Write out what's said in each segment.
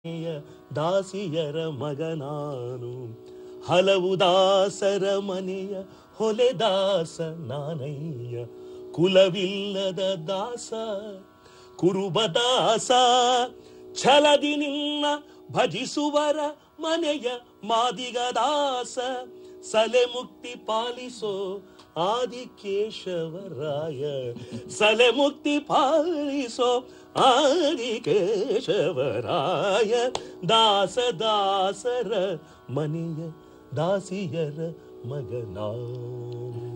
ಮನೆಯ ದಾಸಿಯರ ಮಗನಾನು ಹಲವು ದಾಸರ ಮನೆಯ ಹೊಲೆದಾಸ ನಾನಯ್ಯ ಕುಲವಿಲ್ಲದ ದಾಸ ಕುರುಬದಾಸ ಛಲದಿ ನಿನ್ನ ಭಜಿಸುವರ ಮನೆಯ ಮಾದಿಗ ದಾಸ ಸಲೆ ಮುಕ್ತಿ ಪಾಲಿಸೋ ಆದಿಕೇಶವರಾಯ ಸಲೆ ಮುಕ್ತಿ ಪಾಲಿಸೋ ಆದಿಕೇಶವರಾಯ ದಾಸ ದಾಸರ ಮನೆಯ ದಾಸಿಯರ ಮಗನಾನು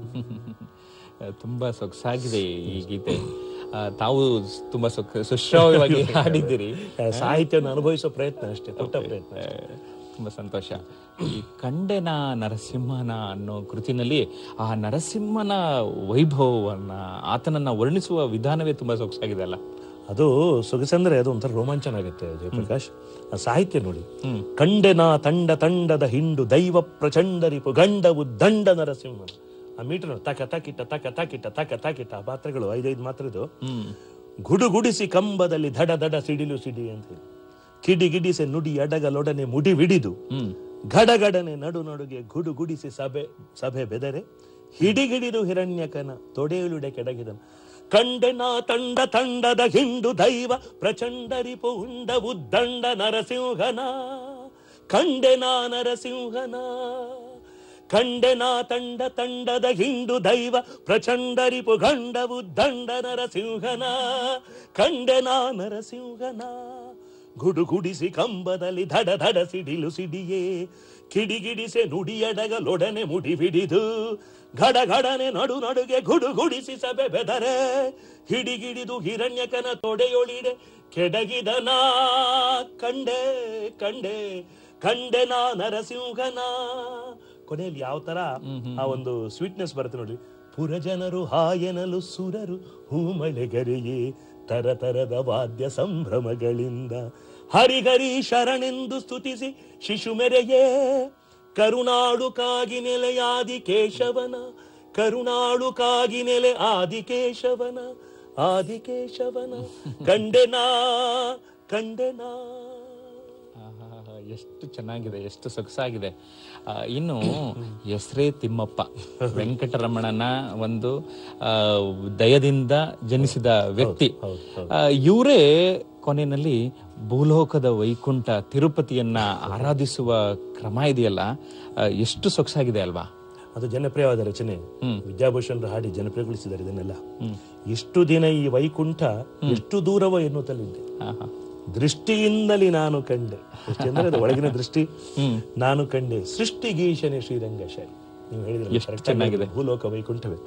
ತುಂಬಾ ಸೊಗಸಾಗಿದೆ ಈ ಗೀತೆ ಆ, ತಾವು ತುಂಬಾ ಸೊಕ್ಕ ಸುಶ್ರಾವ್ಯವಾಗಿ ಹಾಡಿದ್ದೀರಿ ಸಾಹಿತ್ಯವನ್ನು ಅನುಭವಿಸೋ ಪ್ರಯತ್ನ ಅಷ್ಟೇ ಪುಟ್ಟ ಪ್ರಯತ್ನ ಆ, ತುಂಬಾ ಸಂತೋಷ ಈ ಕಂಡೆನ ನರಸಿಂಹನ ಅನ್ನೋ ಕೃತಿನಲ್ಲಿ ಆ ನರಸಿಂಹನ ವೈಭವವನ್ನ ಆತನನ್ನ ವರ್ಣಿಸುವ ವಿಧಾನವೇ ತುಂಬಾ ಸೊಗಸಾಗಿದೆ ಅಲ್ಲ ಅದು ಸೊಗಸಂದ್ರೆ ಅದು ಒಂಥರ ರೋಮಾಂಚನ ಆಗುತ್ತೆ ಜಯಪ್ರಕಾಶ್ ಆ ಸಾಹಿತ್ಯ ನೋಡಿ ಕಂಡೆನ ತಂಡ ತಂಡದ ಹಿಂಡು ದೈವ ಪ್ರಚಂಡರಿಪು ಗಂಡವು ದಂಡ ನರಸಿಂಹನ ಆ ಮೀಟರ್ ತಕ ತಕಿಟ ತಕ ತಕಿಟ ತಕ ತಕಿಟ ಆ ಪಾತ್ರಗಳು ಐದೈದು ಮಾತ್ರದು ಗುಡುಗುಡಿಸಿ ಕಂಬದಲ್ಲಿ ದಡ ದಡ ಸಿಡಿಲು ಸಿಡಿ ಅಂತ ಹೇಳಿ ಕಿಡಿಗಿಡಿಸಿ ನುಡಿ ಅಡಗಲೊಡನೆ ಮುಡಿ ವಿಡಿದು ಗಡಗಡನೆ ನಡು ನಡುಗೆ ಗುಡುಗುಡಿಸಿ ಸಭೆ ಸಭೆ ಬೆದರೆ ಹಿಡಿಗಿಡಿದು ಹಿರಣ್ಯಕನ ತೊಡೆಯುಳುಡೆ ಕೆಡಗಿದನು ಕಂಡೆನ ತಂಡ ತಂಡದ ಹಿಂಡು ದೈವ ಪ್ರಚಂಡರಿಪು ಉಂಡ ಉದ್ದಂಡ ನರಸಿಂಹನ ಕಂಡೆನ ನರಸಿಂಹನ ಕಂಡೆನ ತಂಡ ತಂಡದ ಹಿಂಡು ದೈವ ಪ್ರಚಂಡರಿಪು ಗಂಡವು ದಂಡ ನರಸಿಂಹನ ಕಂಡೆನ ನರಸಿಂಹನ ಗುಡುಗುಡಿಸಿ ಕಂಬದಲ್ಲಿ ಧಡ ಧಡ ಸಿಡಿಲು ಸಿಡಿಯೇ ಕಿಡಿಗಿಡಿಸೆ ನುಡಿಯಡಗಲೊಡನೆ ಮುಡಿ ಬಿಡಿದು ಘಡ ಘಡನೆ ನಡು ನಡುಗೆ ಗುಡುಗುಡಿಸಿ ಸಭೆ ಬೆದರೆ ಹಿಡಿಗಿಡಿದು ಹಿರಣ್ಯಕನ ತೊಡೆಯೊಳಿಡೆ ಕೆಡಗಿದನ ಕಂಡೆ ಕಂಡೆ ಕಂಡೆನ ನರಸಿಂಹನ ಕೊನೆಯಲ್ಲಿ ಯಾವ ತರ ಆ ಒಂದು ಸ್ವೀಟ್ನೆಸ್ ಬರುತ್ತೆ ನೋಡಿ ಪುರಜನರು ಹಾಯನಲು ಸುರರು ಹೂಮಳೆಗರೆಯೇ ತರ ತರದ ವಾದ್ಯ ಸಂಭ್ರಮಗಳಿಂದ ಹರಿಗರಿ ಶರಣೆಂದು ಸ್ತುತಿಸಿ ಶಿಶು ಮೆರೆಯೇ ಕರುಣಾಳು ಕಾಗಿ ನೆಲೆಯಾದಿ ಕೇಶವನ ಕರುಣಾಳು ಕಾಗಿ ನೆಲೆ ಆದಿ ಕೇಶವನ ಆದಿ ಕೇಶವನ ಕಂಡೆನಾ ಕಂಡೆನಾ ಆಹಾಹಾ, ಎಷ್ಟು ಚೆನ್ನಾಗಿದೆ ಎಷ್ಟು ಸೊಗಸಾಗಿದೆ ಆ, ಇನ್ನು ಹೆಸರೇ ತಿಮ್ಮಪ್ಪ ವೆಂಕಟರಮಣನ ಒಂದು ಆ, ದಯದಿಂದ ಜನಿಸಿದ ವ್ಯಕ್ತಿ ಇವರೇ ಕೊನೆಯಲ್ಲಿ ಭೂಲೋಕದ ವೈಕುಂಠ ತಿರುಪತಿಯನ್ನ ಆರಾಧಿಸುವ ಕ್ರಮ ಇದೆಯಲ್ಲ ಆ, ಎಷ್ಟು ಸೊಗಸಾಗಿದೆ ಅಲ್ವಾ ಅದು ಜನಪ್ರಿಯವಾದ ರಚನೆ ವಿದ್ಯಾಭೂಷಣರು ಹಾಡಿ ಜನಪ್ರಿಯಗೊಳಿಸಿದ್ದಾರೆ ಇದನ್ನೆಲ್ಲ ಎಷ್ಟು ದಿನ ಈ ವೈಕುಂಠ ಎಷ್ಟು ದೂರವೋ ಎನ್ನುತ್ತಲಿದ್ದೆ ಆಹಾ. ದೃಷ್ಟಿಯಿಂದಲೇ ನಾನು ಕಂಡೆ ದೃಷ್ಟಿ ಅಂದ್ರೆ ಅದು ಒಳಗಿನ ದೃಷ್ಟಿ ನಾನು ಕಂಡೆ ಸೃಷ್ಟಿಗೀಶನೆ ಶ್ರೀರಂಗಶಾಹಿ ನೀವು ಹೇಳಿದ್ರೆ ಎಷ್ಟು correct ಆಗಿ ಭೂಲೋಕ ವೈಕುಂಠವೇ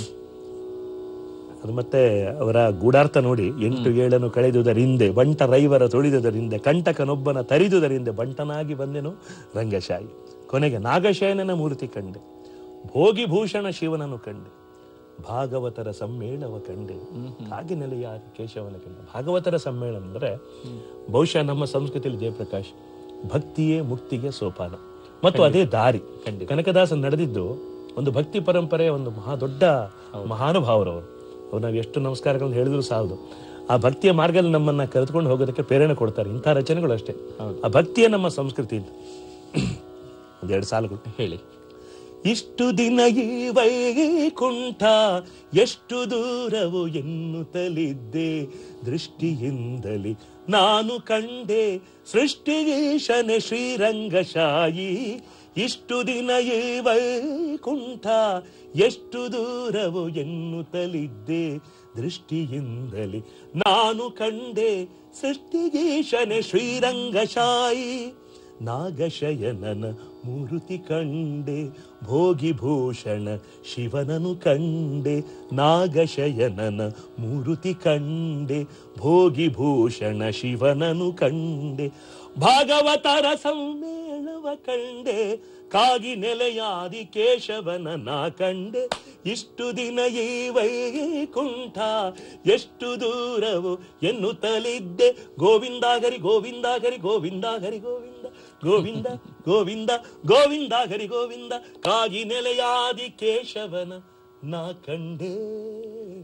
ಅದು ಮತ್ತೆ ಅವರ ಗೂಢಾರ್ಥ ನೋಡಿ ಎಂಟು ಏಳನ್ನು ಕಳೆದುದರಿಂದೆ ಬಂಟ ರೈವರ ತೊಳಿದುದರಿಂದ ಕಂಟಕನೊಬ್ಬನ ತರಿದುದರಿಂದ ಬಂಟನಾಗಿ ಬಂದೆನು ರಂಗಶಾಹಿ ಕೊನೆಗೆ ನಾಗಶಯನನ ಮೂರ್ತಿ ಕಂಡೆ ಭೋಗಿಭೂಷಣ ಶಿವನನ್ನು ಕಂಡೆ ಭಾಗವತರ ಸಮ್ಮೇಳವ ಕಂಡೆ ಹಾಗೆ ನೆಲೆಯಾದ ಕೇಶವನ ಕಂಡೆ ಭಾಗವತರ ಸಮ್ಮೇಳನ ಅಂದ್ರೆ ಬಹುಶಃ ನಮ್ಮ ಸಂಸ್ಕೃತಿಯಲ್ಲಿ ಜಯಪ್ರಕಾಶ್ ಭಕ್ತಿಯೇ ಮುಕ್ತಿಗೆ ಸೋಪಾನ ಮತ್ತು ಅದೇ ದಾರಿ ಕನಕದಾಸ ನಡೆದಿದ್ದು ಒಂದು ಭಕ್ತಿ ಪರಂಪರೆಯ ಒಂದು ಮಹಾ ದೊಡ್ಡ ಮಹಾನುಭಾವರವರು ಅವ್ರು ನಾವು ಎಷ್ಟು ನಮಸ್ಕಾರಗಳನ್ನು ಹೇಳಿದ್ರು ಸಾಲದು ಆ ಭಕ್ತಿಯ ಮಾರ್ಗದಲ್ಲಿ ನಮ್ಮನ್ನ ಕರೆದುಕೊಂಡು ಹೋಗೋದಕ್ಕೆ ಪ್ರೇರಣೆ ಕೊಡ್ತಾರೆ ಇಂಥ ರಚನೆಗಳು ಅಷ್ಟೇ ಆ ಭಕ್ತಿಯ ನಮ್ಮ ಸಂಸ್ಕೃತಿ ಇದು. ಒಂದೆರಡು ಸಾಲುಗಳು ಹೇಳಿ ಇಷ್ಟು ದಿನ ಈ ವೈಕುಂಠ ಎಷ್ಟು ದೂರವು ಎನ್ನುತ್ತಲಿದ್ದೆ ದೃಷ್ಟಿಯಿಂದಲೇ ನಾನು ಕಂಡೆ ಸೃಷ್ಟಿಗೀಶನೆ ಶ್ರೀರಂಗಶಾಯಿ ಇಷ್ಟು ದಿನ ಈ ವೈಕುಂಠ ಎಷ್ಟು ದೂರವು ಎನ್ನುತ್ತಲಿದ್ದೆ ದೃಷ್ಟಿಯಿಂದಲೇ ನಾನು ಕಂಡೆ ಸೃಷ್ಟಿಗೀಶನೆ ಶ್ರೀರಂಗಶಾಯಿ ನಾಗಶಯನನ ಮೂರುತಿ ಕಂಡೆ ಭೋಗಿಭೂಷಣ ಶಿವನನು ಕಂಡೆ ನಾಗಶಯನನ ಮೂರುತಿ ಕಂಡೆ ಭೋಗಿಭೂಷಣ ಶಿವನನು ಕಂಡೆ ಭಾಗವತರ ಸಮ್ಮೇಳವ ಕಂಡೆ ಕಾಗಿ ನೆಲೆಯಾದಿ ಕೇಶವನ ನಾ ಕಂಡೆ ಇಷ್ಟು ದಿನ ಈ ವೈಕುಂಠ ಎಷ್ಟು ದೂರವು ಎನ್ನುತ್ತಲಿದ್ದೆ ಗೋವಿಂದಾಗರಿ ಗೋವಿಂದಾಗರಿ ಗೋವಿಂದಾಗರಿ ಗೋವಿಂದ ಗೋವಿಂದ ಗೋವಿಂದ ಗೋವಿಂದಾಗರಿ ಗೋವಿಂದ ಕಾಗಿ ನೆಲೆಯಾದಿ ಕೇಶವನ ನಾ ಕಂಡೆ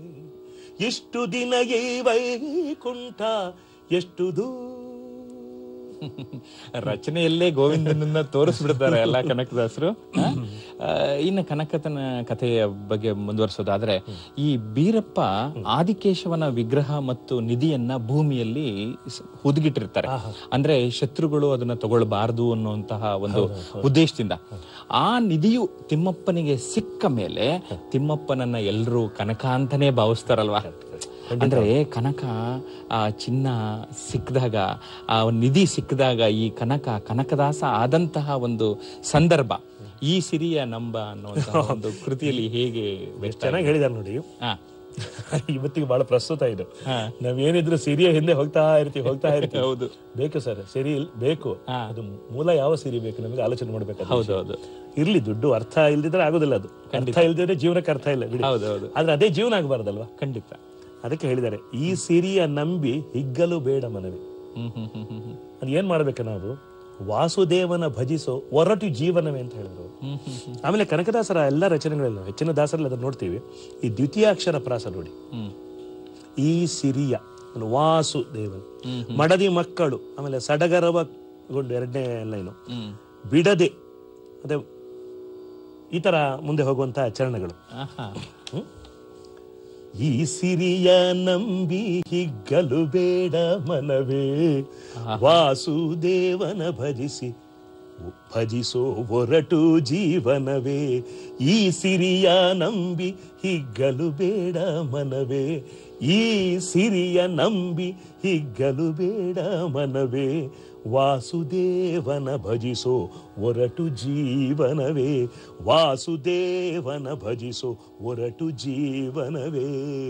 ಇಷ್ಟು ದಿನ ಈ ವೈಕುಂಠ ಎಷ್ಟು ದೂರ ರಚನೆಯಲ್ಲೇ ಗೋವಿಂದನನ್ನ ತೋರಿಸ್ಬಿಡ್ತಾರೆ ಎಲ್ಲ ಕನಕದಾಸರು ಆ? ಆ, ಇನ್ನು ಕನಕತನ ಕಥೆಯ ಬಗ್ಗೆ ಮುಂದುವರಿಸೋದಾದ್ರೆ ಈ ಬೀರಪ್ಪ ಆದಿಕೇಶವನ ವಿಗ್ರಹ ಮತ್ತು ನಿಧಿಯನ್ನ ಭೂಮಿಯಲ್ಲಿ ಸ- ಹುದುಗಿಟ್ಟಿರ್ತಾರೆ ಅಂದ್ರೆ ಶತ್ರುಗಳು ಅದನ್ನ ತಗೊಳ್ಬಾರ್ದು ಅನ್ನುವಂತಹ ಒಂದು ಉದ್ದೇಶದಿಂದ ಆ ನಿಧಿಯು ತಿಮ್ಮಪ್ಪನಿಗೆ ಸಿಕ್ಕ ಮೇಲೆ ತಿಮ್ಮಪ್ಪನನ್ನ ಎಲ್ಲರೂ ಕನಕ ಅಂತಾನೆ ಭಾವಿಸ್ತಾರಲ್ವಾ ಅಂದ್ರೆ ಕನಕ ಆ ಚಿನ್ನ ಸಿಕ್ಕಿದಾಗ ಆ ನಿಧಿ ಸಿಕ್ಕಿದಾಗ ಈ ಕನಕ ಕನಕದಾಸ ಆದಂತಹ ಒಂದು ಸಂದರ್ಭ ಈ ಸಿರಿಯ ನಂಬ ಅನ್ನುವಂತಹ ಒಂದು ಕೃತಿಯಲ್ಲಿ ಹೇಗೆ ವ್ಯಕ್ತ ಚೆನ್ನಾಗಿ ಹೇಳಿದಾರೆ ನೋಡಿ ಹಾ ಇವತ್ತಿಗೆ ಬಹಳ ಪ್ರಸ್ತುತ ಇದು ಹಾ. ನಾವೇನಿದ್ರು ಸಿರಿಯ ಹಿಂದೆ ಹೋಗ್ತಾ ಇರ್ತೀವಿ ಹೋಗ್ತಾ ಇರ್ತೀವಿ ಹೌದು ಬೇಕು ಸರ್ ಸಿರಿ ಇಲ್- ಬೇಕು ಅದು ಮೂಲ ಯಾವ ಸಿರಿ ಬೇಕು ನಮಗೆ ಆಲೋಚನೆ ಮಾಡ್ಬೇಕು ಹೌದು ಹೌದು ಇರ್ಲಿ ದುಡ್ಡು ಅರ್ಥ ಇಲ್ದಿದ್ರೆ ಆಗೋದಿಲ್ಲ ಅದು ಅರ್ಥ ಇಲ್ದಿದ್ರೆ ಜೀವನಕ್ಕೆ ಅರ್ಥ ಇಲ್ಲ ಬಿಡಿ ಹೌದು ಹೌದು ಆದ್ರೆ ಅದೇ ಜೀವನ ಆಗಬಾರ್ದಲ್ವಾ ಖಂಡಿತ ಅದಕ್ಕೆ ಹೇಳಿದ್ದಾರೆ ಈ ಸಿರಿಯ ನಂಬಿ ಹಿಗ್ಗಲು ಬೇಡ ಮನವಿ ಹ್ಮ್ ಹ್ಮ್ ಹ್ಮ್ ಹ್ಮ್ ಹ್ಮ್ ಅದು ಏನ್ ಮಾಡ್ಬೇಕು ನಾವು ವಾಸುದೇವನ ಭಜಿಸೋ ಒರಟು ಜೀವನವೇ ಅಂತ ಹೇಳಿದ್ರು ಹ್ಮ್ ಹ್ಮ್ ಹ್ಮ್ ಆಮೇಲೆ ಕನಕದಾಸರ ಎಲ್ಲ ರಚನೆಗಳೆಲ್ಲ ಹೆಚ್ಚಿನ ದಾಸರಲ್ಲಿ ಅದನ್ನ ನೋಡ್ತೀವಿ ಈ ದ್ವಿತೀಯಾಕ್ಷರ ಪ್ರಾಸ ನೋಡಿ ಹ್ಮ್ ಈ ಸಿರಿಯ ಅಂದ್ರೆ ವಾಸುದೇವನ್ ಮಡದಿ ಮಕ್ಕಳು ಆಮೇಲೆ ಸಡಗರವಗೊಂಡು ಎರಡನೇ ಲೈನು ಹ್ಮ್ ಬಿಡದೆ ಅದೇ ಈ ತರ ಮುಂದೆ ಹೋಗುವಂತ ಚರಣಗಳು ಆಹಾ ಹ್ಮ್? ಈ ಸಿರಿಯ ನಂಬಿ ಹಿಗ್ಗಲು ಬೇಡ ಮನವೇ ವಾಸುದೇವನ ಭಜಿಸಿ ಭಜಿಸೋ ಹೊರಟು ಜೀವನವೇ ಈ ಸಿರಿಯ ನಂಬಿ ಹಿಗ್ಗಲು ಬೇಡ ಮನವೇ ಈ ಸಿರಿಯ ನಂಬಿ ಹಿಗ್ಗಲು ಬೇಡ ಮನವೇ ವಾಸುದೇವನ ಭಜಿಸೋ ಒರಟು ಜೀವನವೇ ವಾಸುದೇವನ ಭಜಿಸೋ ಒರಟು ಜೀವನವೇ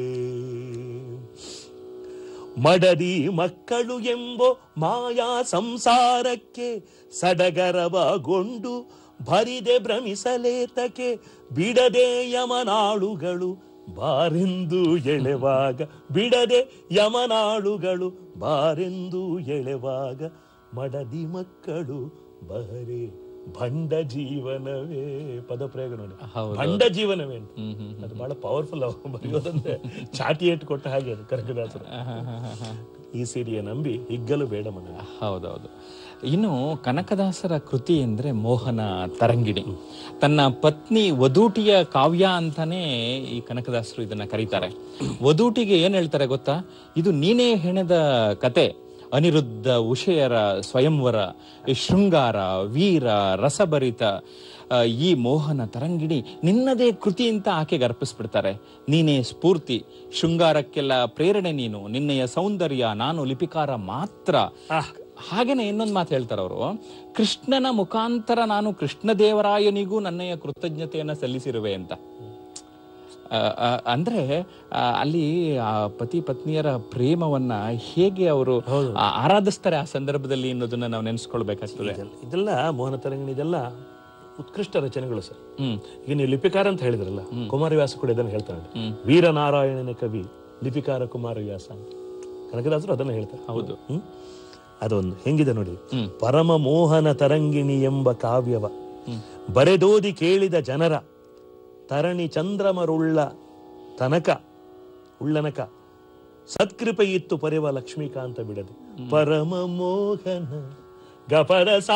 ಮಡದಿ ಮಕ್ಕಳು ಎಂಬೋ ಮಾಯಾ ಸಂಸಾರಕ್ಕೆ ಸಡಗರವಗೊಂಡು ಭರಿದೆ ಭ್ರಮಿಸಲೇತಕ್ಕೆ ಬಿಡದೆ ಯಮನಾಳುಗಳು ಬಾರೆಂದು ಎಳೆವಾಗ ಬಿಡದೆ ಯಮನಾಳುಗಳು ಬಾರೆಂದು ಎಳೆವಾಗ ಮಡದಿ ಮಕ್ಕಳು ಬಹರೆ ಭಂಡ ಜೀವನವೇ ಪದ ಪ್ರಯೋಗ ನೋಡಿ ಹೌದು. ಭಂಡ ಜೀವನವೇ ಅಂತ ಹ್ಮ್ ಹ್ಮ್ ಅದು ಬಹಳ ಪವರ್ಫುಲ್ ಬರೆಯೋದಂದ್ರೆ ಚಾಟಿ ಏಟ್ ಕೊಟ್ಟ ಹಾಗೆ ಅದು ಕನಕದಾಸರು ಆಹಾ, ಹಾ, ಹಾ, ಹಾ. ಈ ಸಿರಿಯ ನಂಬಿ ಹಿಗ್ಗಲು ಬೇಡ ಮನ ಹೌದೌದು ಇನ್ನು ಕನಕದಾಸರ ಕೃತಿ ಅಂದ್ರೆ ಮೋಹನ ತರಂಗಿಣಿ ತನ್ನ ಪತ್ನಿ ವಧೂಟಿಯ ಕಾವ್ಯ ಅಂತಾನೆ ಈ ಕನಕದಾಸರು ಇದನ್ನ ಕರೀತಾರೆ ವಧೂಟಿಗೆ ಏನ್ ಹೇಳ್ತಾರೆ ಗೊತ್ತಾ ಇದು ನೀನೇ ಹೆಣೆದ ಕತೆ ಅನಿರುದ್ಧ ಉಷೆಯರ ಸ್ವಯಂವರ ಈ ಶೃಂಗಾರ ವೀರ ರಸಭರಿತ ಆ, ಈ ಮೋಹನ ತರಂಗಿಣಿ ನಿನ್ನದೇ ಕೃತಿ ಅಂತ ಆಕೆಗೆ ಅರ್ಪಿಸ್ಬಿಡ್ತಾರೆ ನೀನೇ ಸ್ಫೂರ್ತಿ ಶೃಂಗಾರಕ್ಕೆಲ್ಲ ಪ್ರೇರಣೆ ನೀನು ನಿನ್ನೆಯ ಸೌಂದರ್ಯ ನಾನು ಲಿಪಿಕಾರ ಮಾತ್ರ ಹಾಗೇನೆ ಇನ್ನೊಂದು ಮಾತು ಹೇಳ್ತಾರೆ ಅವರು ಕೃಷ್ಣನ ಮುಖಾಂತರ ನಾನು ಕೃಷ್ಣದೇವರಾಯನಿಗೂ ನನ್ನಯ ಕೃತಜ್ಞತೆಯನ್ನ ಸಲ್ಲಿಸಿರುವೆ ಅಂತ ಆ, ಆ, ಅಂದ್ರೆ ಆ, ಅಲ್ಲಿ ಆ ಪತಿ ಪತ್ನಿಯರ ಪ್ರೇಮವನ್ನ ಹೇಗೆ ಅವರು ಆರಾಧಿಸ್ತಾರೆ ಆ ಸಂದರ್ಭದಲ್ಲಿ ಅನ್ನೋದನ್ನ ನಾವು ನೆನೆಸ್ಕೊಳ್ಬೇಕಾಗ್ತದೆ ಇದೆಲ್ಲ ಮೋಹನ ತರಂಗಿಣಿ ಇದೆಲ್ಲ ಉತ್ಕೃಷ್ಟ ರಚನೆಗಳು ಸರ್ ಹ್ಮ್ ಈಗ ನೀವು ಲಿಪಿಕಾರ ಅಂತ ಹೇಳಿದ್ರಲ್ಲ ಕುಮಾರವ್ಯಾಸ ಕೂಡ ಇದನ್ನು ಹೇಳ್ತಾನೆ ವೀರನಾರಾಯಣನ ಕವಿ ಲಿಪಿಕಾರ ಕುಮಾರವ್ಯಾಸ ಅಂತ ಕನಕದಾಸರು ಅದನ್ನ ಹೇಳ್ತಾರೆ ಹೌದು ಹ್ಮ್ ಅದೊಂದು ಹೆಂಗಿದೆ ನೋಡಿ ಹ್ಮ್. ಪರಮ ಮೋಹನ ತರಂಗಿಣಿ ಎಂಬ ಕಾವ್ಯವ ಬರೆದೋದಿ ಕೇಳಿದ ಜನರ ತರಣಿ ಚಂದ್ರಮರುಳ್ಳ ತನಕ ಉಳ್ಳನಕ ಸತ್ಕೃಪೆ ಇತ್ತು ಪರೆವ ಲಕ್ಷ್ಮೀಕಾಂತ ಬಿಡದೆ ಪರಮ ಮೋಹನ ಗಪರ ಸಾ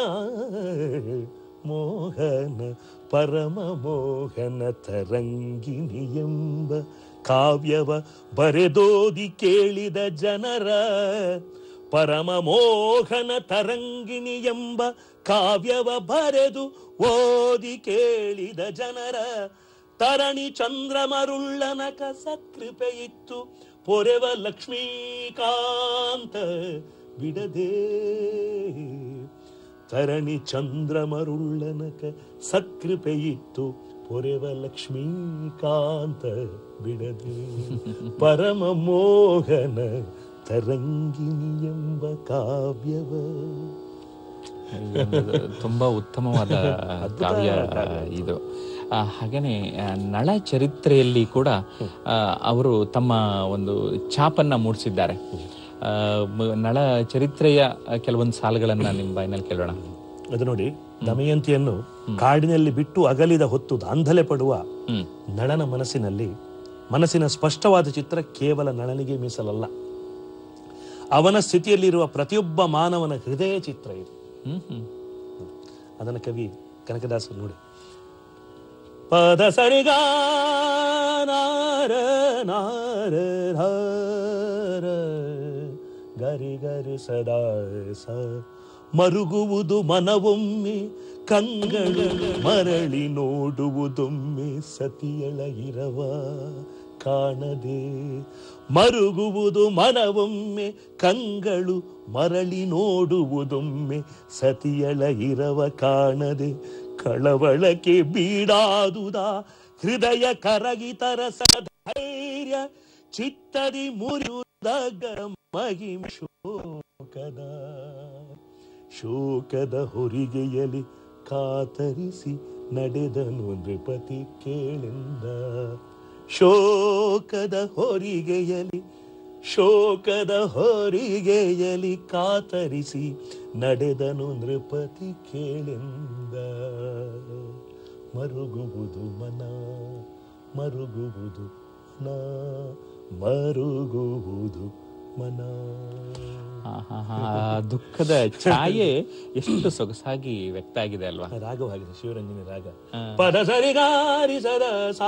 ಮೋಹನ ಪರಮ ಮೋಹನ ತರಂಗಿಣಿ ಎಂಬ ಕಾವ್ಯವ ಬರೆದೋದಿ ಕೇಳಿದ ಜನರ ಪರಮ ಮೋಹನ ತರಂಗಿಣಿ ಎಂಬ ಕಾವ್ಯವ ಬರೆದು ಓದಿ ಕೇಳಿದ ಜನರ ತರಣಿ ಚಂದ್ರಮರುಳ್ಳನಕ ಸತ್ಕೃಪೆ ಇತ್ತು ಪೊರೆವ ಲಕ್ಷ್ಮೀಕಾಂತ ಬಿಡದೆ ತರಣಿ ಚಂದ್ರಮರುಳ್ಳನಕ ಸತ್ಕೃಪೆ ಇತ್ತು ಪೊರೆವ ಲಕ್ಷ್ಮೀಕಾಂತ ಬಿಡದೆ ಪರಮ ಮೋಹನ ತರಂಗಿಣಿ ಎಂಬ ಕಾವ್ಯವ ಇದೊಂದು ತುಂಬಾ ಉತ್ತಮವಾದ ಕಾವ್ಯ ಇದು ಆ, ಹಾಗೇನೆ ಆ, ನಳ ಚರಿತ್ರೆಯಲ್ಲಿ ಕೂಡ ಆ, ಅವರು ತಮ್ಮ ಒಂದು ಛಾಪನ್ನ ಮೂಡಿಸಿದ್ದಾರೆ ಆ, ಮ- ನಳ ಚರಿತ್ರೆಯ ಕೆಲವೊಂದು ಸಾಲುಗಳನ್ನ ನಿಮ್ಮ ಬಾಯಿನಲ್ಲಿ ಕೇಳೋಣ ಅದು ನೋಡಿ ದಮಯಂತಿಯನ್ನು ಕಾಡಿನಲ್ಲಿ ಬಿಟ್ಟು ಅಗಲಿದ ಹೊತ್ತು ದಾಂಧಲೆ ಪಡುವ ಹ್ಮ್ ನಳನ ಮನಸ್ಸಿನಲ್ಲಿ ಮನಸ್ಸಿನ ಸ್ಪಷ್ಟವಾದ ಚಿತ್ರ ಕೇವಲ ನಳನಿಗೆ ಮೀಸಲಲ್ಲ ಅವನ ಸ್ಥಿತಿಯಲ್ಲಿರುವ ಪ್ರತಿಯೊಬ್ಬ ಮಾನವನ ಹೃದಯ ಚಿತ್ರ ಇದು ಹ್ಮ್ ಹ್ಮ್ ಅದನ್ನ ಕವಿ ಕನಕದಾಸರು ನೋಡಿ ಪದ ಸರಿಗ ನಾರ ನಾರ ಧಾರ ಗರಿ ಗರಿ ಸದಾ ಸ ಮರುಗುವುದು ಮನವೊಮ್ಮೆ ಕಂಗಳು ಮರಳಿ ನೋಡುವುದೊಮ್ಮೆ ಸತಿಯಳ ಇರವ ಕಾಣದೆ ಮರುಗುವುದು ಮನವೊಮ್ಮೆ ಕಂಗಳು ಮರಳಿ ನೋಡುವುದೊಮ್ಮೆ ಸತಿಯಳ ಇರವ ಕಾಣದೆ ಕಳವಳಕ್ಕೆ ಬೀಡಾದುದ ಹೃದಯ ಕರಗಿತರ ಧೈರ್ಯ ಚಿತ್ತದಿ ಮುರಿಯುದಾಗ ಮಹಿಮ ಶೋಕದ ಶೋಕದ ಹೊರಿಗೆಯಲಿ ಕಾತರಿಸಿ ನಡೆದನು ನೃಪತಿ ಕೇಳಿಂದ ಶೋಕದ ಹೊರಿಗೆಯಲಿ ಶೋಕದ ಹೊರಿಗೆಯಲಿ ಕಾತರಿಸಿ ನಡೆದನು ನೃಪತಿ ಕೇಳಿಂದ ಮರುಗುವುದು ಮನ ಮರುಗುವುದು ಮನ ಮರುಗುವುದು ಮನ ಆಹಾಹಾ. ಆ ದುಃಖದ ಛಾಯೆ ಎಷ್ಟು ಸೊಗಸಾಗಿ ವ್ಯಕ್ತ ಆಗಿದೆ ಅಲ್ವಾ ರಾಗವಾಗಿದೆ ಶಿವರಂಜನಿ ರಾಗ ಹಾ. ಪದ ಸರಿ ಗಾರಿ ಸದ ಸಾ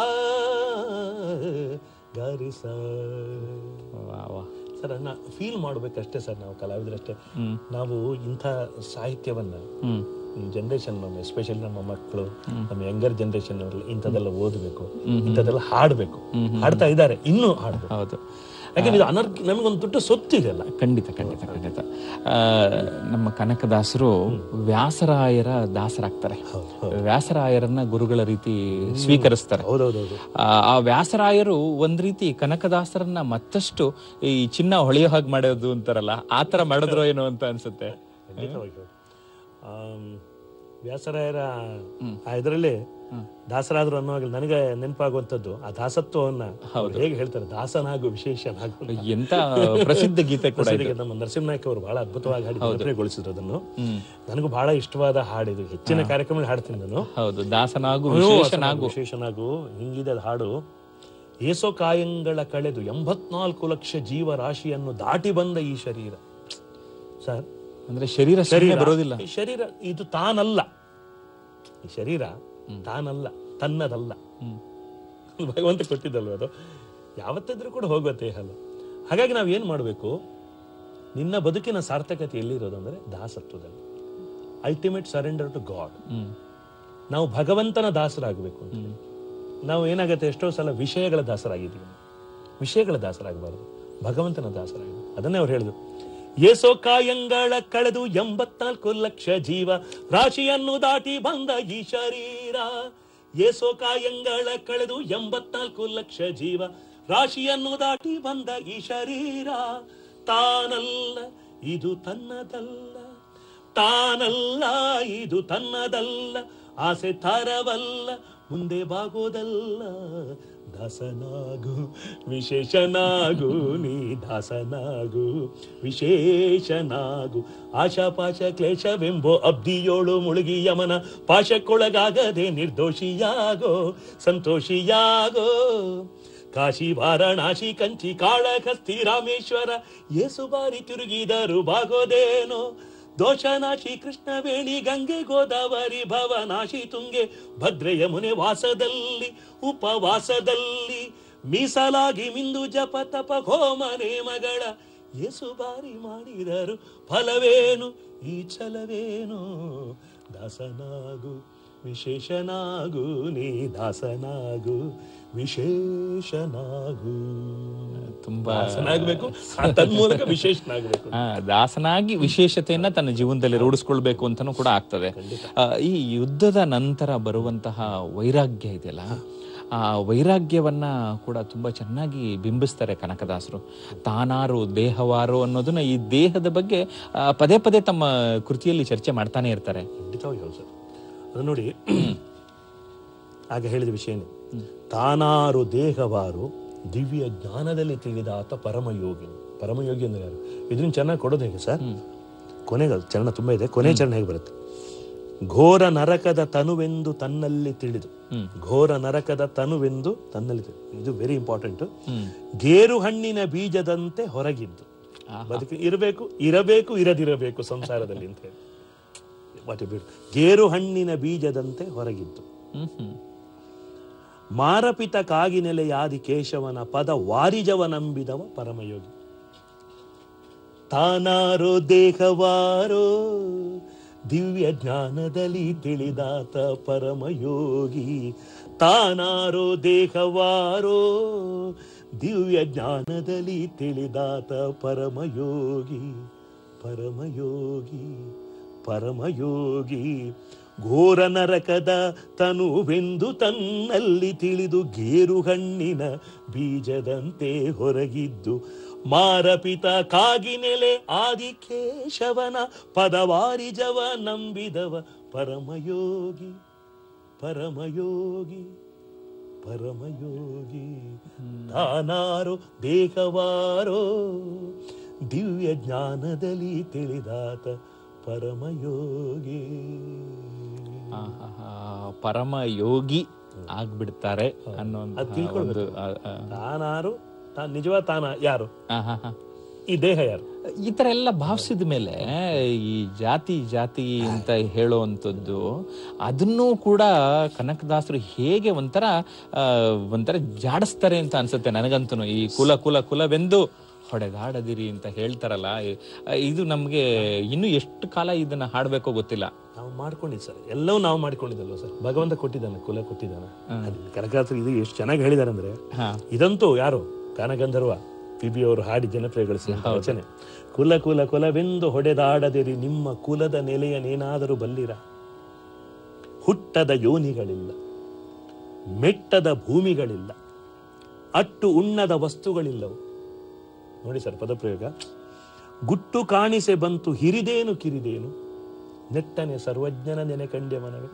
ಗಾರಿ ಸಾ ವಾ, ವಾ. ಸರ್ ಅನ್ನ ಫೀಲ್ ಮಾಡ್ಬೇಕಷ್ಟೇ ಸರ್ ನಾವು ಕಲಾವಿದರಷ್ಟೇ ಹ್ಮ್ ನಾವು ಇಂಥ ಸಾಹಿತ್ಯವನ್ನ ಹ್ಮ್ ಈ ಜನರೇಷನ್ ನಮ್ಮ ಎಸ್ಪೆಷಲಿ ನಮ್ಮ ಮಕ್ಕಳು ನಮ್ಮ ಯಂಗರ್ ಜನರೇಷನ್ ಅವರಲ್ಲಿ ಇಂಥದ್ದೆಲ್ಲ ಓದಬೇಕು ಇಂಥದ್ದೆಲ್ಲ ಹಾಡಬೇಕು ಹಾಡ್ತಾ ಇದ್ದಾರೆ ಇನ್ನೂ ಹಾಡ್ಬೇಕು ಹೌದು ಯಾಕಂದ್ರೆ ಇದು ಅನರ್ಘ ನಮಗೊಂದು ದೊಡ್ಡ ಸೊತ್ತಿದೆಲ್ಲ ಖಂಡಿತ ಖಂಡಿತ ಖಂಡಿತ ಆ, ನಮ್ಮ ಕನಕದಾಸರು ವ್ಯಾಸರಾಯರ ದಾಸರಾಗ್ತಾರೆ ವ್ಯಾಸರಾಯರನ್ನ ಗುರುಗಳ ರೀತಿ ಸ್ವೀಕರಿಸ್ತಾರೆ ಹೌದೌದೌದು ಆ ಆ ವ್ಯಾಸರಾಯರು ಒಂದ್ ರೀತಿ ಕನಕದಾಸರನ್ನ ಮತ್ತಷ್ಟು ಈ ಚಿನ್ನ ಹೊಳೆಯೋ ಹಾಗೆ ಮಾಡೋದು ಅಂತಾರಲ್ಲ ಆ ತರ ಮಾಡಿದ್ರೋ ಏನೋ ಅಂತ ಅನ್ಸುತ್ತೆ ಖಂಡಿತವಾಗಿ ಹೌದು. ಆಮ್, ವ್ಯಾಸರಾಯರ ಆ ಇದರಲ್ಲಿ ದಾಸರಾದ್ರು ಅನ್ನುವಾಗ ನನಗೆ ನೆನಪಾಗುವಂಥದ್ದು ಆ ದಾಸತ್ವವನ್ನ ಅವ್ರು ಹೇಗೆ ಹೇಳ್ತಾರೆ ದಾಸನಾಗು ವಿಶೇಷನಾಗು ಅಂತ. ಎಂತ ಪ್ರಸಿದ್ಧ ಗೀತೆ ಕೂಡ ಹೊಸದಿಗೆ ನಮ್ಮ ನರಸಿಂಹನಾಯ್ಕ ಅವರು ಬಹಳ ಅದ್ಭುತವಾಗಿ ಹಾಡಿ ಜನಪ್ರಿಯಗೊಳಿಸಿದ್ರು ಅದನ್ನು ಹ್ಮ್ ನನಗೂ ಬಹಳ ಇಷ್ಟವಾದ ಹಾಡಿದು ಹೆಚ್ಚಿನ ಕಾರ್ಯಕ್ರಮ ಹಾಡ್ತೀನಿ ನಾನು ಹೌದು ದಾಸನಾಗು ವಿಶೇಷನಾಗು ವಿಶೇಷನಾಗು ಹಿಂಗಿದೆ ಅದು ಹಾಡು ಏಸೋ ಕಾಯಂಗಳ ಕಳೆದು ಎಂಬತ್ನಾಲ್ಕು ಲಕ್ಷ ಜೀವ ರಾಶಿಯನ್ನು ದಾಟಿ ಬಂದ ಈ ಶರೀರ ಸರ್ ಅಂದ್ರೆ ಶರೀರ ಶರೀರ ಬರೋದಿಲ್ಲ ಈ ಶರೀರ ಇದು ತಾನಲ್ಲ ಈ ಶರೀರ ತಾನಲ್ಲ ತನ್ನದಲ್ಲ ಹ್ಮ್ ಭಗವಂತ ಕೊಟ್ಟಿದ್ದಲ್ವ ಅದು ಯಾವತ್ತಿದ್ರೂ ಕೂಡ ಹೋಗುವ ದೇಹ ಅಲ್ಲ ಹಾಗಾಗಿ ನಾವು ಏನ್ ಮಾಡಬೇಕು ನಿನ್ನ ಬದುಕಿನ ಸಾರ್ಥಕತೆ ಎಲ್ಲಿರೋದು ಅಂದ್ರೆ ದಾಸತ್ವದಲ್ಲಿ ultimate surrender to God hmm ನಾವು ಭಗವಂತನ ದಾಸರಾಗಬೇಕು ಅಂತ ಹ್ಮ್ ನಾವು ಏನಾಗುತ್ತೆ ಎಷ್ಟೋ ಸಲ ವಿಷಯಗಳ ದಾಸರಾಗಿದ್ದೀವಿ ವಿಷಯಗಳ ದಾಸರಾಗಬಾರದು ಭಗವಂತನ ದಾಸರಾಗಬೇಕು ಅದನ್ನೇ ಅವ್ರು ಹೇಳಿದ್ರು ಏಸೋ ಕಾಯಂಗಳ ಕಳೆದು ಎಂಬತ್ನಾಲ್ಕು ಲಕ್ಷ ಜೀವ ರಾಶಿಯನ್ನು ದಾಟಿ ಬಂದ ಈ ಶರೀರ ಏಸೋ ಕಾಯಂಗಳ ಕಳೆದು ಎಂಬತ್ನಾಲ್ಕು ಲಕ್ಷ ಜೀವ ರಾಶಿಯನ್ನು ದಾಟಿ ಬಂದ ಈ ಶರೀರ ತಾನಲ್ಲ ಇದು ತನ್ನದಲ್ಲ ತಾನಲ್ಲ ಇದು ತನ್ನದಲ್ಲ ಆಸೆ ತರವಲ್ಲ ಮುಂದೆ ಬಾಗೋದಲ್ಲ ದಾಸನಾಗು ವಿಶೇಷನಾಗು ನೀ ದಾಸನಾಗು ವಿಶೇಷನಾಗು ಆಶಾಪಾಶ ಕ್ಲೇಶವೆಂಬೋ ಅಬ್ದಿಯೋಳು ಮುಳುಗಿ ಯಮನ ಪಾಶಕ್ಕೊಳಗಾಗದೆ ನಿರ್ದೋಷಿಯಾಗೋ ಸಂತೋಷಿಯಾಗೋ ಕಾಶಿ ವಾರಣಾಸಿ ಕಂಚಿ ಕಾಳಕಸ್ತಿ ರಾಮೇಶ್ವರ ಏಸು ಬಾರಿ ತಿರುಗಿದರು ಬಾಗೋದೇನೋ ದೋಷನಾಶಿ ಕೃಷ್ಣವೇಣಿ ಗಂಗೆ ಗೋದಾವರಿ ಭವನಾಶಿ ತುಂಗೆ ಭದ್ರೆ ಯಮುನೆ ವಾಸದಲ್ಲಿ ಉಪವಾಸದಲ್ಲಿ ಮೀಸಲಾಗಿ ಮಿಂದು ಜಪ ತಪ ಹೋಮ ನೇಮಗಳ ಏಸು ಬಾರಿ ಮಾಡಿದರು ಫಲವೇನು ಈ ಛಲವೇನು ದಾಸನಾಗು ವಿಶೇಷನಾಗು ನೀ ದಾಸನಾಗು ವಿಶೇಷನಾಗು ತುಂಬಾ ದಾಸನಾಗಬೇಕು ತನ್ಮೂಲಕ ವಿಶೇಷನಾಗಬೇಕು ಆ, ದಾಸನಾಗಿ ವಿಶೇಷತೆಯನ್ನ ತನ್ನ ಜೀವನದಲ್ಲಿ ರೂಢಿಸ್ಕೊಳ್ಬೇಕು ಅಂತಾನೂ ಕೂಡ ಆಗ್ತದೆ ಆ, ಈ ಯುದ್ಧದ ನಂತರ ಬರುವಂತಹ ವೈರಾಗ್ಯ ಇದೆಯಲ್ಲ ಆ ವೈರಾಗ್ಯವನ್ನ ಕೂಡ ತುಂಬಾ ಚೆನ್ನಾಗಿ ಬಿಂಬಿಸ್ತಾರೆ ಕನಕದಾಸರು ತಾನಾರು ದೇಹವಾರು ಅನ್ನೋದನ್ನ ಈ ದೇಹದ ಬಗ್ಗೆ ಆ, ಪದೇ ಪದೇ ತಮ್ಮ ಕೃತಿಯಲ್ಲಿ ಚರ್ಚೆ ಮಾಡ್ತಾನೆ ಇರ್ತಾರೆ ಖಂಡಿತವಾಗಿ ಹೌದು ಸರ್ ಅದು ನೋಡಿ ಆಗ ಹೇಳಿದ ವಿಷಯನೇ ತಾನಾರು ದೇಹವಾರು ದಿವ್ಯ ಜ್ಞಾನದಲ್ಲಿ ತಿಳಿದ ಆತ ಪರಮಯೋಗಿ ಪರಮಯೋಗಿ ಅಂದ್ರೆ ಯಾರು ಇದನ್ನ ಚೆನ್ನಾಗಿ ಕೊಡೋದು ಹೇಗೆ ಸರ್ ಕೊನೆಗೆ ಅದು ಚರಣ ತುಂಬಾ ಇದೆ ಕೊನೆ ಚರಣ ಹೇಗೆ ಬರುತ್ತೆ ಘೋರ ನರಕದ ತನುವೆಂದು ತನ್ನಲ್ಲಿ ತಿಳಿದು ಹ್ಮ್. ಘೋರ ನರಕದ ತನುವೆಂದು ತನ್ನಲ್ಲಿ ತಿಳಿದು ಇದು ವೆರಿ ಇಂಪಾರ್ಟೆಂಟ್ ಹ್ಮ್ ಗೇರು ಹಣ್ಣಿನ ಬೀಜದಂತೆ ಹೊರಗಿದ್ದು ಬದುಕಿ ಇರಬೇಕು ಇರಬೇಕು ಇರದಿರಬೇಕು ಸಂಸಾರದಲ್ಲಿ ಅಂತ ಹೇಳಿ ವಾಟ್ ಎ ಬ್ಯೂಟಿ. ಗೇರು ಹಣ್ಣಿನ ಬೀಜದಂತೆ ಹೊರಗಿದ್ದು ಹ್ಮ್ ಹ್ಮ್ ಮಾರಪಿತ ಕಾಗಿನೆಲೆಯಾದಿ ಕೇಶವನ ಪದ ವಾರಿಜವ ನಂಬಿದವ ಪರಮಯೋಗಿ ತಾನಾರೋ ದೇಹವಾರೋ ದಿವ್ಯ ಜ್ಞಾನದಲ್ಲಿ ತಿಳಿದಾತ ಪರಮಯೋಗಿ ತಾನಾರೋ ದೇಹವಾರೋ ದಿವ್ಯ ಜ್ಞಾನದಲ್ಲಿ ತಿಳಿದಾತ ಪರಮಯೋಗಿ ಪರಮಯೋಗಿ ಪರಮಯೋಗಿ ಘೋರ ನರಕದ ತನುವೆಂದು ತನ್ನಲ್ಲಿ ತಿಳಿದು ಗೇರು ಹಣ್ಣಿನ ಬೀಜದಂತೆ ಹೊರಗಿದ್ದು ಮಾರಪಿತ ಕಾಗಿನೆಲೆ ಆದಿಕೇಶವನ ಪದವಾರಿಜವ ನಂಬಿದವ ಪರಮಯೋಗಿ ಪರಮಯೋಗಿ ಪರಮಯೋಗಿ ತಾನಾರೋ ದೇಹವಾರೋ ದಿವ್ಯ ಜ್ಞಾನದಲ್ಲಿ ತಿಳಿದಾತ ಪರಮಯೋಗಿ ಆಹಾಹಾ, ಪರಮ ಯೋಗಿ ಆಗ್ಬಿಡ್ತಾರೆ ಅನ್ನೋ ಒಂದು ಅದ್ ತಿಳ್ಕೊಳ್ಬೇಕು. ಒಂದು, ಆ, ಆ, ತಾನಾರು ತಾನ್ ನಿಜವಾದ ತಾನ ಯಾರು ಆಹಾಹಾ. ಈ ದೇಹ ಯಾರು ಈ ತರ ಎಲ್ಲ ಭಾವಿಸಿದ ಮೇಲೆ ಈ ಜಾತಿ ಜಾತಿ ಅಂತ ಹೇಳುವಂಥದ್ದು ಅದನ್ನೂ ಕೂಡ ಕನಕದಾಸರು ಹೇಗೆ ಒಂಥರ ಆ, ಒಂಥರ ಜಾಡಿಸ್ತಾರೆ ಅಂತ ಅನ್ಸುತ್ತೆ ನನಗಂತೂ ಈ ಕುಲ ಕುಲ ಕುಲವೆಂದು ಹೊಡೆದಾಡದಿರಿ ಅಂತ ಹೇಳ್ತಾರಲ್ಲ ಈ- ಇದು ನಮ್ಗೆ ಇನ್ನು ಎಷ್ಟು ಕಾಲ ಇದನ್ನ ಹಾಡ್ಬೇಕೋ ಗೊತ್ತಿಲ್ಲ ನಾವು ಮಾಡ್ಕೊಂಡಿದ್ ಸರ್ ಎಲ್ಲವೂ ನಾವು ಮಾಡ್ಕೊಂಡಿದ್ದಲ್ವ ಸರ್ ಭಗವಂತ ಕೊಟ್ಟಿದ್ದಾನೆ ಕುಲ ಕೊಟ್ಟಿದ್ದಾನೆ ಕನಕಾಸರು ಇದು ಎಷ್ಟು ಚೆನ್ನಾಗಿ ಹೇಳಿದಾರೆ ಅಂದ್ರೆ ಹಾ ಇದಂತೂ ಯಾರು ಗಾನಗಂಧರ್ವ ಪಿ ಬಿ ಅವರು ಹಾಡಿ ಜನಪ್ರಿಯಗೊಳಿಸಿದ ರಚನೆ ಕುಲ ಕುಲ ಕುಲವೆಂದು ಹೊಡೆದಾಡದಿರಿ ನಿಮ್ಮ ಕುಲದ ನೆಲೆಯನೇನಾದರೂ ಬಲ್ಲಿರ ಹುಟ್ಟದ ಯೋನಿಗಳಿಲ್ಲ ಮೆಟ್ಟದ ಭೂಮಿಗಳಿಲ್ಲ ಅಟ್ಟು ಉಣ್ಣದ ವಸ್ತುಗಳಿಲ್ಲವು ನೋಡಿ ಸರ್ ಪದಪ್ರಯೋಗ ಗುಟ್ಟು ಕಾಣಿಸೆ ಬಂತು ಹಿರಿದೇನು ಕಿರಿದೇನು ನೆಟ್ಟನೆ ಸರ್ವಜ್ಞನ ನೆನೆ ಕಂಡೆ ಮನವೇ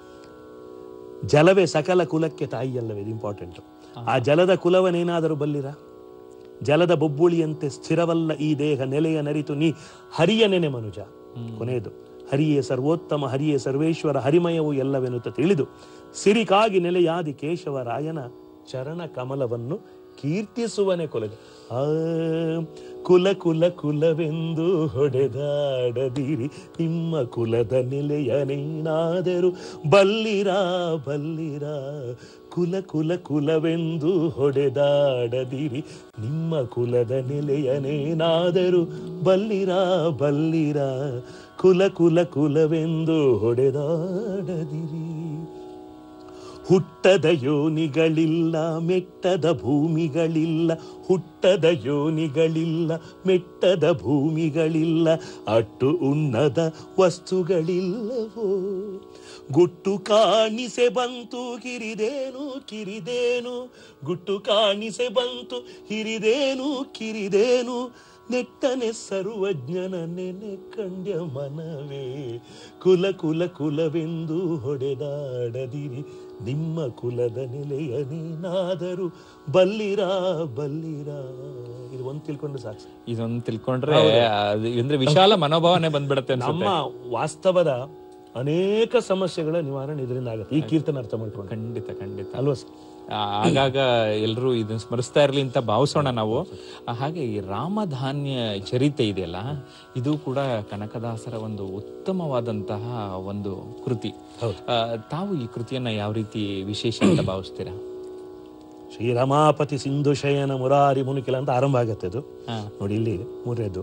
ಜಲವೇ ಸಕಲ ಕುಲಕ್ಕೆ ತಾಯಿಯಲ್ಲವೇ ಇದು ಇಂಪಾರ್ಟೆಂಟ್ ಆ ಜಲದ ಕುಲವನೇನಾದರೂ ಬಲ್ಲಿರ ಜಲದ ಬೊಬ್ಬುಳಿಯಂತೆ ಸ್ಥಿರವಲ್ಲ ಈ ದೇಹ ನೆಲೆಯ ನರಿತು ನೀ ಹರಿಯ ನೆನೆ ಮನುಜ ಕೊನೆಯದು ಹರಿಯೇ ಸರ್ವೋತ್ತಮ ಹರಿಯೇ ಸರ್ವೇಶ್ವರ ಹರಿಮಯವು ಎಲ್ಲವೆನ್ನುತ್ತ ತಿಳಿದು ಸಿರಿಕಾಗಿ ನೆಲೆಯಾದಿ ಕೇಶವರಾಯನ ಚರಣ ಕಮಲವನ್ನು ಕೀರ್ತಿಸುವನೆ ಕೊಲೆಗೆ ಆ ಕುಲ ಕುಲ ಕುಲವೆಂದು ಹೊಡೆದಾಡದಿರಿ ನಿಮ್ಮ ಕುಲದ ನೆಲೆಯನೇನಾದರೂ ಬಲ್ಲಿರ ಬಲ್ಲಿರ ಕುಲ ಕುಲ ಕುಲವೆಂದು ಹೊಡೆದಾಡದಿರಿ ನಿಮ್ಮ ಕುಲದ ನೆಲೆಯನೇನಾದರೂ ಬಲ್ಲಿರ ಬಲ್ಲಿರ ಕುಲ ಕುಲ ಕುಲವೆಂದು ಹೊಡೆದಾಡದಿರಿ ಹುಟ್ಟದ ಯೋನಿಗಳಿಲ್ಲ ಮೆಟ್ಟದ ಭೂಮಿಗಳಿಲ್ಲ ಹುಟ್ಟದ ಯೋನಿಗಳಿಲ್ಲ ಮೆಟ್ಟದ ಭೂಮಿಗಳಿಲ್ಲ ಅಟ್ಟು ಉಣ್ಣದ ವಸ್ತುಗಳಿಲ್ಲವೋ ಗುಟ್ಟು ಕಾಣಿಸೆ ಬಂತು ಕಿರಿದೇನು ಕಿರಿದೇನು ಗುಟ್ಟು ಕಾಣಿಸೆ ಬಂತು ಹಿರಿದೇನು ಕಿರಿದೇನು ನೆಟ್ಟನೆ ಸರ್ವಜ್ಞನ ನೆನೆ ಕಂಡ್ಯ ಮನವೇ ಕುಲ ಕುಲ ಕುಲವೆಂದು ಹೊಡೆದಾಡದಿರಿ ನಿಮ್ಮ ಕುಲದ ನೆಲೆಯನೇನಾದರೂ ಬಲ್ಲಿರ ಬಲ್ಲಿರ ಇದು ಒಂದು ತಿಳ್ಕೊಂಡು ಸಾಕು ಸರ್. ಇದೊಂದು ತಿಳ್ಕೊಂಡ್ರೆ ಅದು ಅಂದ್ರೆ ವಿಶಾಲ ಮನೋಭಾವನೆ ಬಂದ್ಬಿಡತ್ತೆ ಅನ್ಸುತ್ತೆ ನಮ್ಮ ವಾಸ್ತವದ ಅನೇಕ ಸಮಸ್ಯೆಗಳ ನಿವಾರಣೆ ಇದರಿಂದ ಆಗುತ್ತೆ ಈ ಕೀರ್ತನ ಅರ್ಥ ಮಾಡ್ಕೊಂಡು ಖಂಡಿತ ಖಂಡಿತ ಅಲ್ವಾ ಸರ್ ಆ, ಆಗಾಗ ಎಲ್ಲರೂ ಇದನ್ನ ಸ್ಮರಿಸ್ತಾ ಇರ್ಲಿ ಅಂತ ಭಾವಿಸೋಣ ನಾವು ಆ, ಹಾಗೆ ಈ ರಾಮಧಾನ್ಯ ಚರಿತೆ ಇದೆಯಲ್ಲ ಇದು ಕೂಡ ಕನಕದಾಸರ ಒಂದು ಉತ್ತಮವಾದಂತಹ ಒಂದು ಕೃತಿ ಹೌದು. ಆ, ತಾವು ಈ ಕೃತಿಯನ್ನ ಯಾವ ರೀತಿ ವಿಶೇಷ ಅಂತ ಭಾವಿಸ್ತೀರಾ ಶ್ರೀರಮಾಪತಿ ಸಿಂಧು ಶಯನ ಮುರಾರಿ ಮುನಿಕಿಲ ಅಂತ ಆರಂಭ ಆಗತ್ತೆ ಅದು ಹಾ. ನೋಡಿ ಇಲ್ಲಿ ಮೂರನೇದು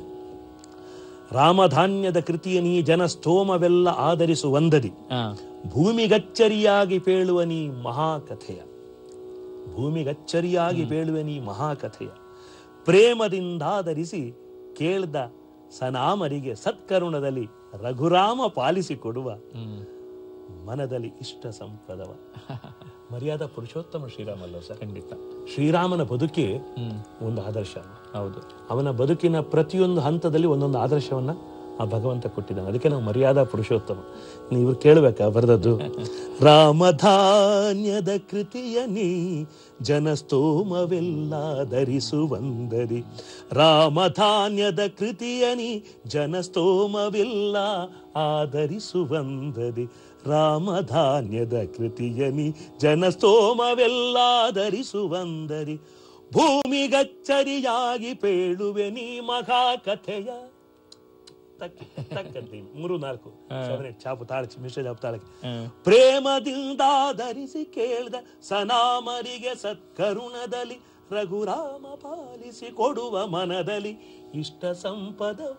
ರಾಮಧಾನ್ಯದ ಕೃತಿಯ ನೀ ಜನಸ್ತೋಮವೆಲ್ಲ ಆಧರಿಸುವಂದದಿ ಹಾ ಭೂಮಿಗಚ್ಚರಿಯಾಗಿ ಪೇಳುವ ನೀ ಮಹಾಕಥೆಯ ಭೂಮಿಗಚ್ಚರಿಯಾಗಿ ಪೇಳುವ ನೀ ಮಹಾಕಥೆಯ ಪ್ರೇಮದಿಂದಾಧರಿಸಿ ಕೇಳ್ದ ಸನಾಮರಿಗೆ ಸತ್ಕರುಣದಲ್ಲಿ ರಘುರಾಮ ಪಾಲಿಸಿಕೊಡುವ ಹ್ಮ್ ಮನದಲ್ಲಿ ಇಷ್ಟ ಸಂಪದವ ಮರ್ಯಾದ ಪುರುಷೋತ್ತಮ ಶ್ರೀರಾಮಲ್ಲ ಸರ್ ಖಂಡಿತ ಶ್ರೀರಾಮನ ಬದುಕಿ ಹ್ಮ್ ಒಂದು ಆದರ್ಶ ಹೌದು ಅವನ ಬದುಕಿನ ಪ್ರತಿಯೊಂದು ಹಂತದಲ್ಲಿ ಒಂದೊಂದು ಆದರ್ಶವನ್ನ ಆ ಭಗವಂತ ಕೊಟ್ಟಿದ್ದಾನೆ ಅದಕ್ಕೆ ನಾವು ಮರ್ಯಾದಾ ಪುರುಷೋತ್ತಮ ನೀವು ಕೇಳ್ಬೇಕಾ ಬರೆದದ್ದು ರಾಮಧಾನ್ಯದ ಕೃತಿಯ ನೀ ಜನಸ್ತೋಮವೆಲ್ಲ ಧರಿಸುವಂದರಿ ರಾಮಧಾನ್ಯದ ಕೃತಿಯ ನೀ ಜನಸ್ತೋಮವೆಲ್ಲ ಆಧರಿಸುವಂದರಿ ರಾಮಧಾನ್ಯದ ಕೃತಿಯ ನೀ ಜನಸ್ತೋಮವೆಲ್ಲ ಧರಿಸುವಂದರಿ ಭೂಮಿಗಚ್ಚರಿಯಾಗಿ ಪೇಳುವೆ ನೀ ಮಹಾ ಕಥೆಯ ತಕ್ಕಿ ತಕ್ಕಂತೆ ಮೂರು ನಾಲ್ಕು ಸೆವೆನ್ ಏಟ್ ಚಾಪು ತಾಳಚಿ ಮಿಶ್ರ ಚಾಪು ತಾಳಕ್ಕೆ ಹ್ಮ್. ಪ್ರೇಮದಿಂದ ಧರಿಸಿ ಕೇಳ್ದ ಸನಾಮರಿಗೆ ಸತ್ಕರುಣದಲ್ಲಿ ರಘುರಾಮ ಪಾಲಿಸಿ ಕೊಡುವ ಮನದಲ್ಲಿ ಇಷ್ಟ ಸಂಪದವ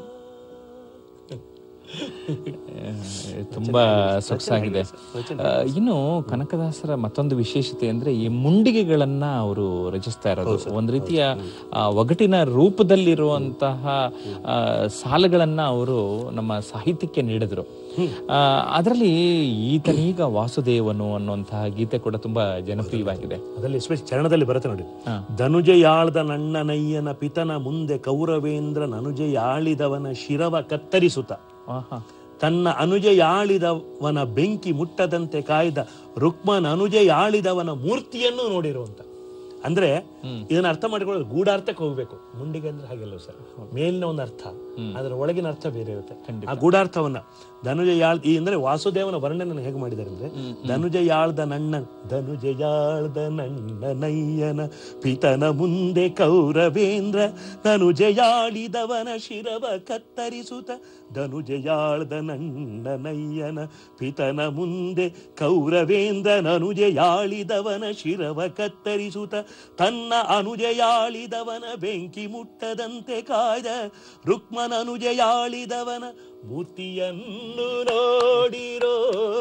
ಆ, ತುಂಬಾ ಸೊಗಸಾಗಿದೆ ಆ, ಇನ್ನು ಕನಕದಾಸರ ಮತ್ತೊಂದು ವಿಶೇಷತೆ ಅಂದ್ರೆ ಈ ಮುಂಡಿಗೆಗಳನ್ನ ಅವರು ರಚಿಸ್ತಾ ಇರೋದು ಒಂದ್ ರೀತಿಯ ಆ, ಒಗಟಿನ ರೂಪದಲ್ಲಿರುವಂತಹ ಆ, ಸಾಲುಗಳನ್ನ ಅವರು ನಮ್ಮ ಸಾಹಿತ್ಯಕ್ಕೆ ನೀಡಿದ್ರು ಅದರಲ್ಲಿ ಈತನೀಗ ವಾಸುದೇವನು ಅನ್ನುವಂತಹ ಗೀತೆ ಕೂಡ ತುಂಬಾ ಜನಪ್ರಿಯವಾಗಿದೆ ಅದರಲ್ಲಿ ಎಸ್ಪೆಷಲಿ ಚರಣದಲ್ಲಿ ಬರುತ್ತೆ ನೋಡಿ ಹಾ. ಧನುಜಯಾಳ್ದ ನಣ್ಣನಯ್ಯನ ಪಿತನ ಮುಂದೆ ಕೌರವೇಂದ್ರ ನನುಜಯಾಳಿದವನ ಶಿರವ ಕತ್ತರಿಸುತ್ತ ಆಹಾ. ತನ್ನ ಅನುಜಯಾಳಿದವನ ಬೆಂಕಿ ಮುಟ್ಟದಂತೆ ಕಾಯ್ದ ರುಕ್ಮನ್ ಅನುಜಯಾಳಿದವನ ಮೂರ್ತಿಯನ್ನು ನೋಡಿರುವಂತ ಅಂದ್ರೆ ಇದನ್ನ ಅರ್ಥ ಮಾಡಿಕೊಳ್ಳೋದು ಗೂಢಾರ್ಥಕ್ಕೆ ಹೋಗ್ಬೇಕು ಮುಂಡಿಗೆ ಅಂದ್ರೆ ಹಾಗೆಲ್ಲ ಸರ್ ಮೇಲಿನ ಒಂದು ಅರ್ಥ ಅದರ ಒಳಗಿನ ಅರ್ಥ ಬೇರೆ ಇರುತ್ತೆ ಆ ಗೂಢಾರ್ಥವನ್ನ ಧನುಜಯಾಳ್ ಈ ಅಂದ್ರೆ ವಾಸುದೇವನ ವರ್ಣನೆ ಹೇಗೆ ಮಾಡಿದ್ದಾರೆ ಅಂದ್ರೆ ಧನುಜಯಾಳ್ದ ನಣ್ಣ ಧನುಜಯಾಳ್ದ ನಣ್ಣನಯ್ಯನ ಪಿತನ ಮುಂದೆ ಕೌರವೇಂದ್ರ ಧನುಜಯಾಳಿದವನ ಶಿರವ ಕತ್ತರಿಸುತ್ತ ಧನುಜಯಾಳ್ದ ನಣ್ಣನಯ್ಯನ ಪಿತನ ಮುಂದೆ ಕೌರವೇಂದ್ರ ನನುಜಯಾಳಿದವನ ಶಿರವ ಕತ್ತರಿಸುತ್ತ ತನ್ನ ಅನುಜಯಾಳಿದವನ ಬೆಂಕಿ ಮುಟ್ಟದಂತೆ ಕಾಯ್ದ ರುಕ್ಮನ ಅನುಜಯಾಳಿದವನ ಮೂರ್ತಿಯನ್ನು ನೋಡಿರೋ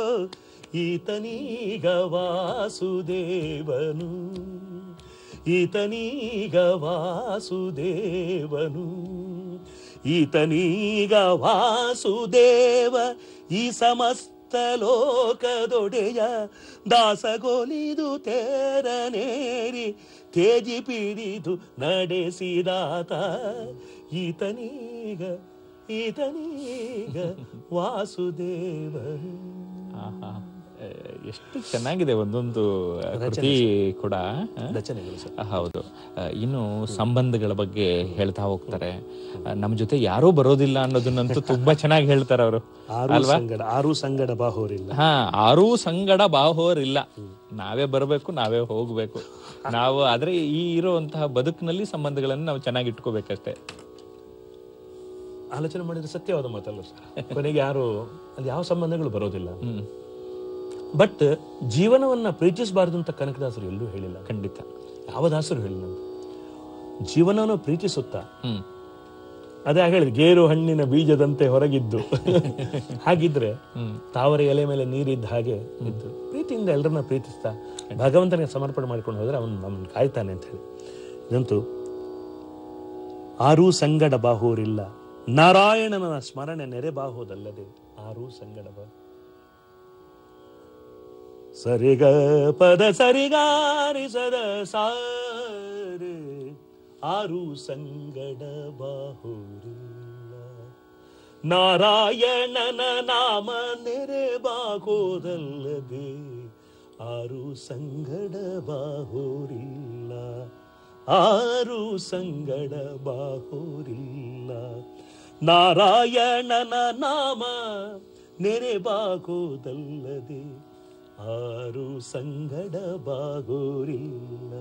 ಈತನೀಗ ವಾಸುದೇವನು ಈತನೀಗ ವಾಸುದೇವನು ಈತನೀಗ ವಾಸುದೇವ ಈ ಸಮಸ್ತ ಲೋಕದೊಡೆಯ ದಾಸಗೊಲಿದು ತೇರನೇರಿ ತೇಜಿ ಪಿಡಿದು ನಡೆಸಿದಾತ ಈತನೀಗ ಈತನೀಗ ವಾಸುದೇವನು ಆಹಾ. ಆ, ಎಷ್ಟು ಚೆನ್ನಾಗಿದೆ ಒಂದೊಂದು ಕೃತಿ ಕೂಡ ಆ? ರಚನೆಗಳು ಸರ್ ಆ, ಹೌದು ಆ, ಇನ್ನು ಸಂಬಂಧಗಳ ಬಗ್ಗೆ ಹೇಳ್ತಾ ಹೋಗ್ತಾರೆ ಆ, ನಮ್ ಜೊತೆ ಯಾರೂ ಬರೋದಿಲ್ಲ ಅನ್ನೋದನ್ನಂತೂ ತುಂಬಾ ಚೆನ್ನಾಗಿ ಹೇಳ್ತಾರೆ ಅವರು ಆರು ಸಂಗಡ ಆರು ಸಂಗಡ ಬಾಹೋರಿಲ್ಲ ಹಾ ಆರೂ ಸಂಗಡ ಬಾಹೋರಿಲ್ಲ ನಾವೇ ಬರಬೇಕು ನಾವೇ ಹೋಗ್ಬೇಕು ನಾವು ಆದ್ರೆ ಈ ಇರುವಂತಹ ಬದುಕಿನಲ್ಲಿ ಸಂಬಂಧಗಳನ್ನು ನಾವು ಚೆನ್ನಾಗಿ ಇಟ್ಕೋಬೇಕಷ್ಟೇ ಆಲೋಚನೆ ಮಾಡಿದ್ರೆ ಸತ್ಯವಾದ ಮಾತಲ್ಲ ಸರ್ ಕೊನೆಗೆ ಯಾರು ಅಲ್ಲಿ ಯಾವ ಸಂಬಂಧಗಳು ಬರೋದಿಲ್ಲ ಹ್ಮ್ ಬಟ್ ಜೀವನವನ್ನ ಪ್ರೀತಿಸಬಾರದು ಅಂತ ಕನಕದಾಸರು ಎಲ್ಲೂ ಹೇಳಿಲ್ಲ ಖಂಡಿತ ಯಾವ ದಾಸರು ಹೇಳಿಲ್ಲ ಜೀವನವನ್ನು ಪ್ರೀತಿಸುತ್ತಾ ಹ್ಮ್ ಅದೇ ಹಾಗೆ ಹೇಳಿದ್ ಗೇರು ಹಣ್ಣಿನ ಬೀಜದಂತೆ ಹೊರಗಿದ್ದು ಹಾಗಿದ್ರೆ ಹ್ಮ್ ತಾವರೆ ಎಲೆ ಮೇಲೆ ನೀರಿದ್ದ ಹಾಗೆ ಇದ್ದು ಪ್ರೀತಿಯಿಂದ ಎಲ್ಲರನ್ನ ಪ್ರೀತಿಸ್ತಾ ಭಗವಂತನಿಗೆ ಸಮರ್ಪಣೆ ಮಾಡ್ಕೊಂಡು ಹೋದ್ರೆ ಅವನು ನಮ್ಮನ್ನು ಕಾಯ್ತಾನೆ ಅಂತ ಹೇಳಿ ಇದಂತೂ ಆರೂ ಸಂಗಡ ಬಾಹೋರಿಲ್ಲ ನಾರಾಯಣನ ಸ್ಮರಣೆ ನೆರೆ ಬಾಹೋದಲ್ಲದೆ ಆರೂ ಸಂಗಡ ಬಾ ಸರಿಗ ಪದ ಸರಿಗಾರಿ ಸದ ಸಾರೆ ಆರು ಸಂಗಡ ಬಾಹೋರಿಲ್ಲ ನಾರಾಯಣನ ನಾಮ ನೆರೆ ಬಾಗೋದಲ್ಲದೆ ಆರು ಸಂಗಡ ಬಾಹೋರಿಲ್ಲ ಆರು ಸಂಗಡ ಬಾಹೋರಿಲ್ಲ ನಾರಾಯಣನ ನಾಮ ನೆರೆ ಬಾಗೋದಲ್ಲದೆ ಆರು ಸಂಗಡ ಬಾಗೋರಿಲ್ಲ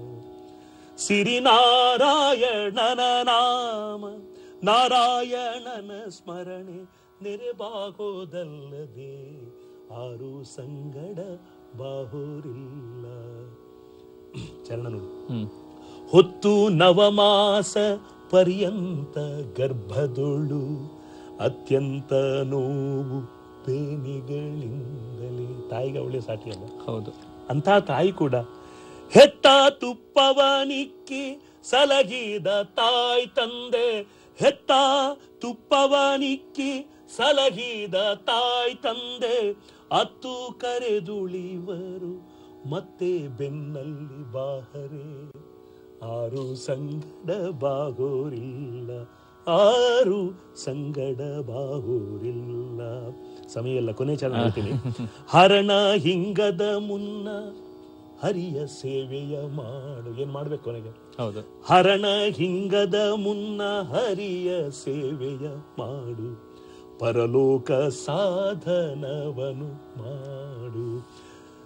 ಸಿರಿನಾರಾಯಣನ ನಾಮ ನಾರಾಯಣನ ಸ್ಮರಣೆ ನೆರೆಬಾಗೋದಲ್ಲದೆ ಆರು ಸಂಗಡ ಬಾಹುರಿಲ್ಲ ಚರಣ ನೋಡಿ ಹ್ಮ್ ಹೊತ್ತು ನವಮಾಸ ಪರ್ಯಂತ ಗರ್ಭದೊಳು ಅತ್ಯಂತ ನೋವು ಬೇನಿಗಳಿಂದಲೇ ತಾಯಿಗೆ ಅವಳಿ ಸಾಟಿ ಅಲ್ಲ ಹೌದು ಅಂತ ತಾಯಿ ಕೂಡ ಹೆತ್ತ ತುಪ್ಪವನಿಕ್ಕಿ ಸಲಗಿದ ತಾಯಿ ತಂದೆ ಹೆತ್ತ ತುಪ್ಪವನಿಕ್ಕಿ ಸಲಗಿದ ತಾಯಿ ತಂದೆ ಅತ್ತು ಕರೆದುಳಿವರು ಮತ್ತೆ ಬೆನ್ನಲ್ಲಿ ಬಾಹರೆ ಆರು ಸಂಗಡ ಬಾಗೋರಿಲ್ಲ ಆರು ಸಂಗಡ ಬಾಗೋರಿಲ್ಲ ಸಮಯ ಎಲ್ಲ ಕೊನೆ ಚರಣ ಹೇಳ್ತೀನಿ ಹರಣ ಹಿಂಗದ ಮುನ್ನ ಹರಿಯ ಸೇವೆಯ ಮಾಡು ಏನ್ ಮಾಡ್ಬೇಕು ಕೊನೆಗೆ ಹೌದು ಹರಣ ಹಿಂಗದ ಮುನ್ನ ಹರಿಯ ಸೇವೆಯ ಮಾಡು ಪರಲೋಕ ಸಾಧನವನು ಮಾಡು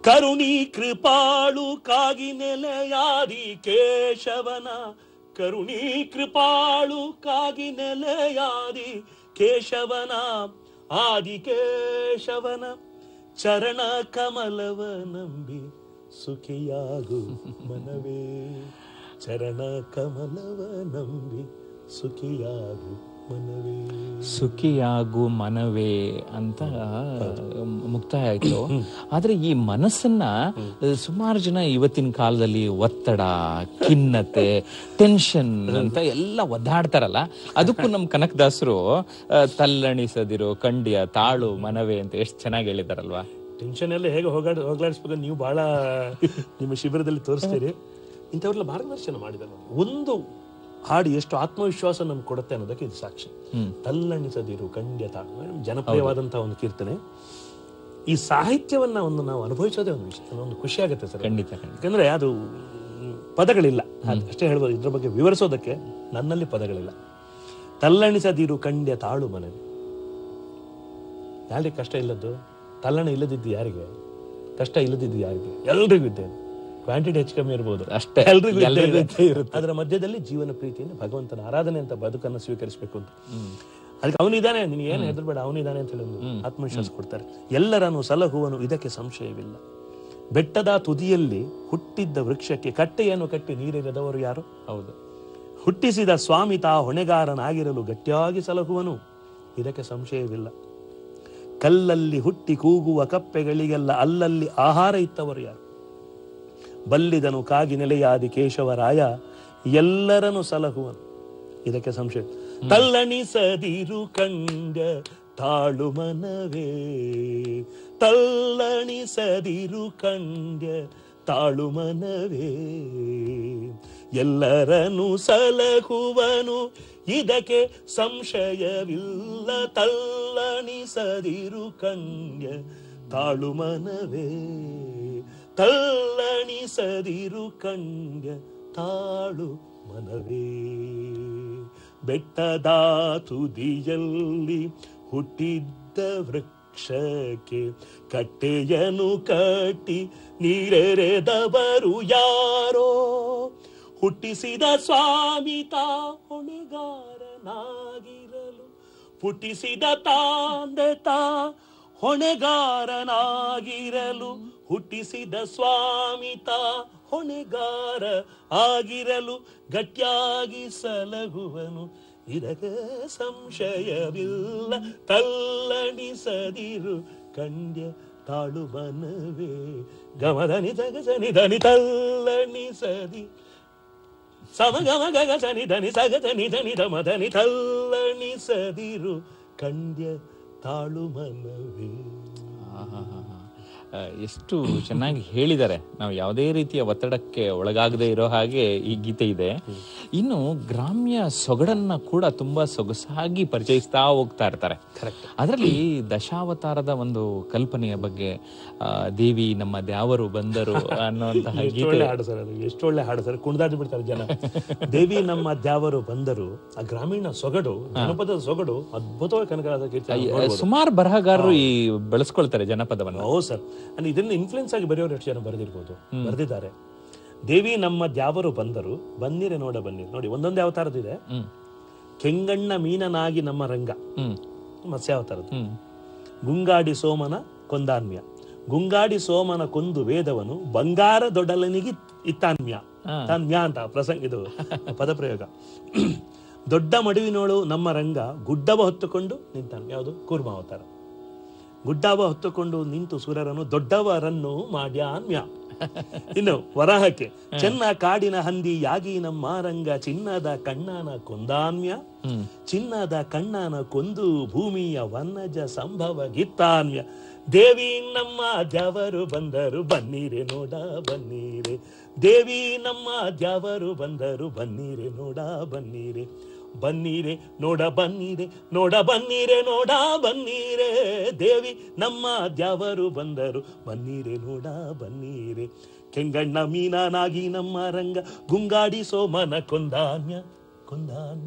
ಕರುಣಿ ಕೃಪಾಳು ಕಾಗಿ ನೆಲೆಯಾದಿ ಕೇಶವನ ಕರುಣಿ ಕೃಪಾಳು ಕಾಗಿ ನೆಲೆಯಾದಿ ಕೇಶವನ ಆದಿ ಕೇಶವನ ಚರಣ ಕಮಲವ ನಂಬಿ ಸುಖಿಯಾಗು ಮನವೇ ಚರಣ ಕಮಲವ ನಂಬಿ ಸುಖಿಯಾಗು ಮನವೇ ಸುಖಿಯಾಗು ಮನವೇ ಅಂತ ಮುಕ್ತಾಯ ಆಯ್ತು ಆದ್ರೆ ಈ ಮನಸ್ಸನ್ನ ಸುಮಾರು ಜನ ಇವತ್ತಿನ ಕಾಲದಲ್ಲಿ ಒತ್ತಡ ಖಿನ್ನತೆ ಟೆನ್ಷನ್ ಅಂತ ಎಲ್ಲ ಒದ್ದಾಡ್ತಾರಲ್ಲ ಅದಕ್ಕೂ ನಮ್ ಕನಕದಾಸರು ಆ, ತಲ್ಲಣಿಸದಿರೋ ಕಂಡ್ಯ ತಾಳು ಮನವೇ ಅಂತ ಎಷ್ಟು ಚೆನ್ನಾಗಿ ಹೇಳಿದಾರಲ್ವಾ ಟೆನ್ಷನ್ ಎಲ್ಲ ಹೇಗೆ ಹೋಗಾಡ ಹೋಗ್ಲಾಡಿಸ್ಬೇಕು ನೀವು ಬಹಳ ನಿಮ್ಮ ಶಿಬಿರದಲ್ಲಿ ತೋರಿಸ್ತೀರಿ ಇಂಥವ್ರೆಲ್ಲ ಮಾರ್ಗದರ್ಶನ ಮಾಡಿದ್ದಾರೆ ನೋಡಿ. ಒಂದು ಹಾಡು ಎಷ್ಟು ಆತ್ಮವಿಶ್ವಾಸ ನಮ್ಗೆ ಕೊಡುತ್ತೆ ಅನ್ನೋದಕ್ಕೆ ಇದು ಸಾಕ್ಷಿ ತಲ್ಲಣಿಸದಿರು ಖಂಡ್ಯತ ಜನಪ್ರಿಯವಾದಂತಹ ಒಂದು ಕೀರ್ತನೆ ಈ ಸಾಹಿತ್ಯವನ್ನ ಒಂದು ನಾವು ಅನುಭವಿಸೋದೇ ಒಂದು ವಿಷಯ ಒಂದು ಖುಷಿ ಆಗುತ್ತೆ ಸರ್ ಖಂಡಿತ ಖಂಡಿತ ಯಾಕಂದ್ರೆ ಅದು ಮ್, ಪದಗಳಿಲ್ಲ ಅದ್ ಅಷ್ಟೇ ಹೇಳ್ಬೋದು ಇದ್ರ ಬಗ್ಗೆ ವಿವರಿಸೋದಕ್ಕೆ ನನ್ನಲ್ಲಿ ಪದಗಳಿಲ್ಲ ತಲ್ಲಣಿಸದಿರು ಖಂಡ್ಯ ತಾಳು ಮನವಿ ಯಾರಿಗೆ ಕಷ್ಟ ಇಲ್ಲದ್ದು ತಲ್ಲಣ ಇಲ್ಲದಿದ್ದು ಯಾರಿಗೆ ಕಷ್ಟ ಇಲ್ಲದಿದ್ದು ಯಾರಿಗೆ ಎಲ್ರಿಗೂ ಇದ್ದೇನೆ ಕ್ವಾಂಟಿಟಿ ಹೆಚ್ಚು ಕಮ್ಮಿ ಇರ್ಬೋದು ಅಷ್ಟೇ. ಎಲ್ರಿಗೂ ಇದ್ದೇ ಎಲ್ರಿಗೂ ಇದೆ. ಇದ್ದೇ ಇರುತ್ತೆ. ಅದರ ಮಧ್ಯದಲ್ಲಿ ಜೀವನ ಪ್ರೀತಿಯಿಂದ ಭಗವಂತನ ಆರಾಧನೆ ಅಂತ ಬದುಕನ್ನು ಸ್ವೀಕರಿಸಬೇಕು ಅಂತ ಅದಕ್ಕೆ ಅವನಿದ್ದಾನೆ ನಿನಗೆ ಏನು ಹೆದರ್ಬೇಡ ಅವನಿದ್ದಾನೆ ಅಂತ ಹೇಳಿ ಒಂದು ಆತ್ಮವಿಶ್ವಾಸ ಕೊಡ್ತಾರೆ ಎಲ್ಲರನ್ನು ಸಲಹುವನು ಇದಕ್ಕೆ ಸಂಶಯವಿಲ್ಲ ಬೆಟ್ಟದ ತುದಿಯಲ್ಲಿ ಹುಟ್ಟಿದ್ದ ವೃಕ್ಷಕ್ಕೆ ಕಟ್ಟೆಯನ್ನು ಕಟ್ಟಿ ನೀರಿರದವರು ಯಾರು ಹೌದು ಹುಟ್ಟಿಸಿದ ಸ್ವಾಮಿ ತಾ ಹೊಣೆಗಾರನಾಗಿರಲು ಗಟ್ಟಿಯಾಗಿ ಸಲಹುವನು ಇದಕ್ಕೆ ಸಂಶಯವಿಲ್ಲ ಕಲ್ಲಲ್ಲಿ ಹುಟ್ಟಿ ಕೂಗುವ ಕಪ್ಪೆಗಳಿಗೆಲ್ಲ ಅಲ್ಲಲ್ಲಿ ಆಹಾರ ಇತ್ತವರು ಯಾರು ಬಲ್ಲಿದನು ಕಾಗಿ ನೆಲೆಯಾದಿ ಕೇಶವರಾಯ ಎಲ್ಲರನ್ನು ಸಲಹುವನು ಇದಕ್ಕೆ ಸಂಶಯ ತಲ್ಲಣಿಸದಿರು ಕಂಡ ತಾಳು ಮನವೇ ತಲ್ಲಣಿಸದಿರು ಕಂಡ ತಾಳು ಮನವೇ ಎಲ್ಲರನ್ನು ಸಲಹುವನು ಇದಕ್ಕೆ ಸಂಶಯವಿಲ್ಲ ತಲ್ಲಣಿಸದಿರು ಕಂಡ್ಯ ತಾಳು ಮನವೇ ತಲ್ಲಣಿಸದಿರು ಕಂಡ್ಯ ತಾಳು ಮನವೇ ಬೆಟ್ಟದ ತುದಿಯಲ್ಲಿ ಹುಟ್ಟಿದ್ದ ವೃಕ್ಷಕ್ಕೆ ಕಟ್ಟೆಯನ್ನು ಕಟ್ಟಿ ನೀರೆರೆದವರು ಯಾರೋ ಹುಟ್ಟಿಸಿದ ಸ್ವಾಮಿ ತಾ ಹೊಣೆಗಾರನಾಗಿರಲು ಹುಟ್ಟಿಸಿದ ತಾಂದೆ ತಾ ಹೊಣೆಗಾರನಾಗಿರಲು ಹುಟ್ಟಿಸಿದ ಸ್ವಾಮಿ ತಾ ಹೊಣೆಗಾರ ಆಗಿರಲು ಗಟ್ಟಿಯಾಗಿ ಸಲಹುವನು ಇದಕ್ಕೆ ಸಂಶಯವಿಲ್ಲ ತಲ್ಲಣಿಸದಿರು ಕಂಡ್ಯ ತಾಳು ಮನವೇ ಗಮದನಿ ಜಗಜನಿ ಧನಿ ತಲ್ಲಣಿಸದಿ ಸಮ ಗಮ ಗಗ ಸನಿ ಧನಿ ಸಗಜನಿ ಧನಿ ಧಮ ಧನಿ ತಲ್ಲಣಿಸದಿರು ಕಂಡ್ಯ ತಾಳು ಮನವೇ ಆಹಾಹಾಹಾ. ಆ, ಎಷ್ಟು ಚೆನ್ನಾಗಿ ಹೇಳಿದ್ದಾರೆ ನಾವು ಯಾವುದೇ ರೀತಿಯ ಒತ್ತಡಕ್ಕೆ ಒಳಗಾಗದೇ ಇರೋ ಹಾಗೆ ಈ ಗೀತೆ ಇದೆ ಇನ್ನು ಗ್ರಾಮ್ಯ ಸೊಗಡನ್ನ ಕೂಡ ತುಂಬಾ ಸೊಗಸಾಗಿ ಪರಿಚಯಿಸ್ತಾ ಹೋಗ್ತಾ ಇರ್ತಾರೆ ಅದರಲ್ಲಿ ದಶಾವತಾರದ ಒಂದು ಕಲ್ಪನೆಯ ಬಗ್ಗೆ ಆ, ದೇವಿ ನಮ್ಮ ದ್ಯಾವರು ಬಂದರು ಅನ್ನುವಂತಹ ಎಷ್ಟು ಗೀತೆ ಒಳ್ಳೆ ಹಾಡು ಸರ್ ಅದು ಎಷ್ಟು ಒಳ್ಳೆ ಹಾಡು ಸರ್ ಕುಣಿದಾಡಿ ಬಿಡ್ತಾರೆ ಜನ ದೇವಿ ನಮ್ಮ ದ್ಯಾವರು ಬಂದರು ಆ ಗ್ರಾಮೀಣ ಸೊಗಡು ಜನಪದದ ಸೊಗಡು ಅದ್ಭುತವಾಗಿ ಕನಕರಾದ ಕೀರ್ತನೆ ಸುಮಾರು ಬರಹಗಾರರು ಈ ಬೆಳೆಸ್ಕೊಳ್ತಾರೆ ಜನಪದವನ್ನು ಹೌದು ಸರ್ ಅಂದ್ರೆ ಇದನ್ನ ಇನ್ಫ್ಲುಯೆನ್ಸ್ ಆಗಿ ಬರೆಯೋರು ಎಷ್ಟು ಜನ ಬರೆದಿರ್ಬೋದು ಬರೆದಿದ್ದಾರೆ ದೇವಿ ನಮ್ಮ ದ್ಯಾವರು ಬಂದರು ಬನ್ನಿರೆ ನೋಡ ಬನ್ನಿರಿ ನೋಡಿ ಒಂದೊಂದೇ ಅವತಾರದಿದೆ ಹ್ಮ್ ಕೆಂಗಣ್ಣ ಮೀನನಾಗಿ ನಮ್ಮ ರಂಗ ಹ್ಮ್ ಮತ್ಸ್ಯಾವತಾರದ್ದು ಹ್ಮ್ ಗುಂಗಾಡಿ ಸೋಮನ ಕೊಂದಾನ್ಮ್ಯ ಗುಂಗಾಡಿ ಸೋಮನ ಕೊಂದು ವೇದವನು ಬಂಗಾರ ದೊಡ್ಡಲನಿಗೆ ಇತ್ತಾನ್ಮ್ಯ ಹಾ. ತಾನ್ಮ್ಯ ಅಂತ ಪ್ರಸಂಗ ಇದು ಪದಪ್ರಯೋಗ ದೊಡ್ಡ ಮಡುವಿನೋಳು ನಮ್ಮ ರಂಗ ಗುಡ್ಡವ ಹೊತ್ತುಕೊಂಡು ನಿಂತಾನೆ ಯಾವುದು ಕೂರ್ಮಾವತಾರ ಗುಡ್ಡವ ಹೊತ್ತುಕೊಂಡು ನಿಂತು ಸುರರನು ದೊಡ್ಡವರನ್ನು ಮಾಡ್ಯಾನ್ಮ್ಯ ಇನ್ನು ವರಾಹಕ್ಕೆ ಚೆನ್ನ ಕಾಡಿನ ಹಂದಿ ಯಾಗಿ ನಮ್ಮ ರಂಗ ಚಿನ್ನದ ಕಣ್ಣನ ಕೊಂದಾನ್ಮ್ಯ ಹ್ಮ್ ಚಿನ್ನದ ಕಣ್ಣನ ಕೊಂದು ಭೂಮಿಯ ವನ್ನಜ ಸಂಭವ ಗಿತ್ತಾನ್ಯ ದೇವಿ ನಮ್ಮ ದ್ಯಾವರು ಬಂದರು ಬನ್ನೀರೆ ನೋಡ ಬನ್ನೀರೆ ದೇವಿ ನಮ್ಮ ದ್ಯಾವರು ಬಂದರು ಬನ್ನೀರೆ ನೋಡ ಬನ್ನೀರೆ ಬನ್ನೀರೆ ನೋಡ ಬನ್ನೀರೆ ನೋಡ ಬನ್ನೀರೆ ನೋಡ ಬನ್ನೀರೆ ದೇವಿ ನಮ್ಮ ದ್ಯಾವರು ಬಂದರು ಬನ್ನೀರೆ ನೋಡ ಬನ್ನೀರೆ ಕೆಂಗಣ್ಣ ಮೀನನಾಗಿ ನಮ್ಮ ರಂಗ ಗುಂಗಾಡಿ ಸೋಮನ ಕೊಂದಾನ್ಯ ಕೊಂದಾನ್ಯ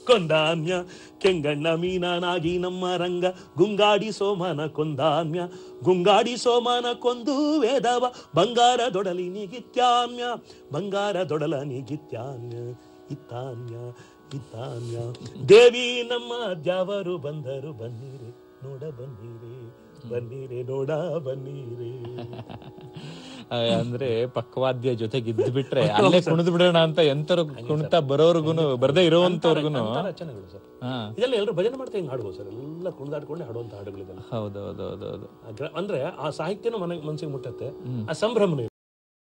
ಕೊಂದಾನ್ಯ ಕೆಂಗಣ್ಣ ಮೀನನಾಗಿ ನಮ್ಮ ರಂಗ ಗುಂಗಾಡಿ ಸೋಮನ ಕೊಂದಾನ್ಯ ಗುಂಗಾಡಿ ಸೋಮನ ಕೊಂದು ವೇದವ ಬಂಗಾರ ದೊಡಲಿ ನಿಗಿತ್ಯಾನ್ಯ ಬಂಗಾರ ದೊಡಲ ನಿಗಿತ್ಯಾನ್ಯ ಇತ್ತಾನ್ಯ ಇತ್ತಾನ್ಯ ದೇವಿ ನಮ್ಮ ದ್ಯಾವರು ಬಂದರು ಬನ್ನಿರೆ ನೋಡ ಬನ್ನಿರೆ ಬನ್ನಿರೆ ನೋಡ ಬನ್ನಿರೆ ಆ, ಅಂದ್ರೆ ಪಕ್ಕವಾದ್ಯ ಜೊತೆಗೆ ಇದ್ದು ಬಿಟ್ರೆ ಅಲ್ಲೇ ಕುಣಿದು ಬಿಡೋಣ ಅಂತ ಎಂತರು ಕುಣಿತಾ ಬರೋರ್ಗುನು ಬರ್ದೇ ಇರೋವಂತವ್ರಿಗುನು ಅಂತರ ರಚನೆಗಳು ಸರ್ ಹಾ ಇದೆಲ್ಲ ಎಲ್ಲರೂ ಭಜನೆ ಮಾಡ್ತಾ ಹಿಂಗೆ ಹಾಡ್ಬೋದು ಸರ್ ಎಲ್ಲ ಕುಣಿದಾಡ್ಕೊಂಡೆ ಹಾಡುವಂತ ಹಾಡುಗಳಿದೆಲ್ಲ ಹೌದೌದೌದೌದು ಆ ಗ್ರ- ಅಂದ್ರೆ ಆ ಸಾಹಿತ್ಯನೂ ಮನೆ ಮನಸ್ಸಿಗೆ ಮುಟ್ಟತ್ತೆ ಆ ಸಂಭ್ರಮನೂ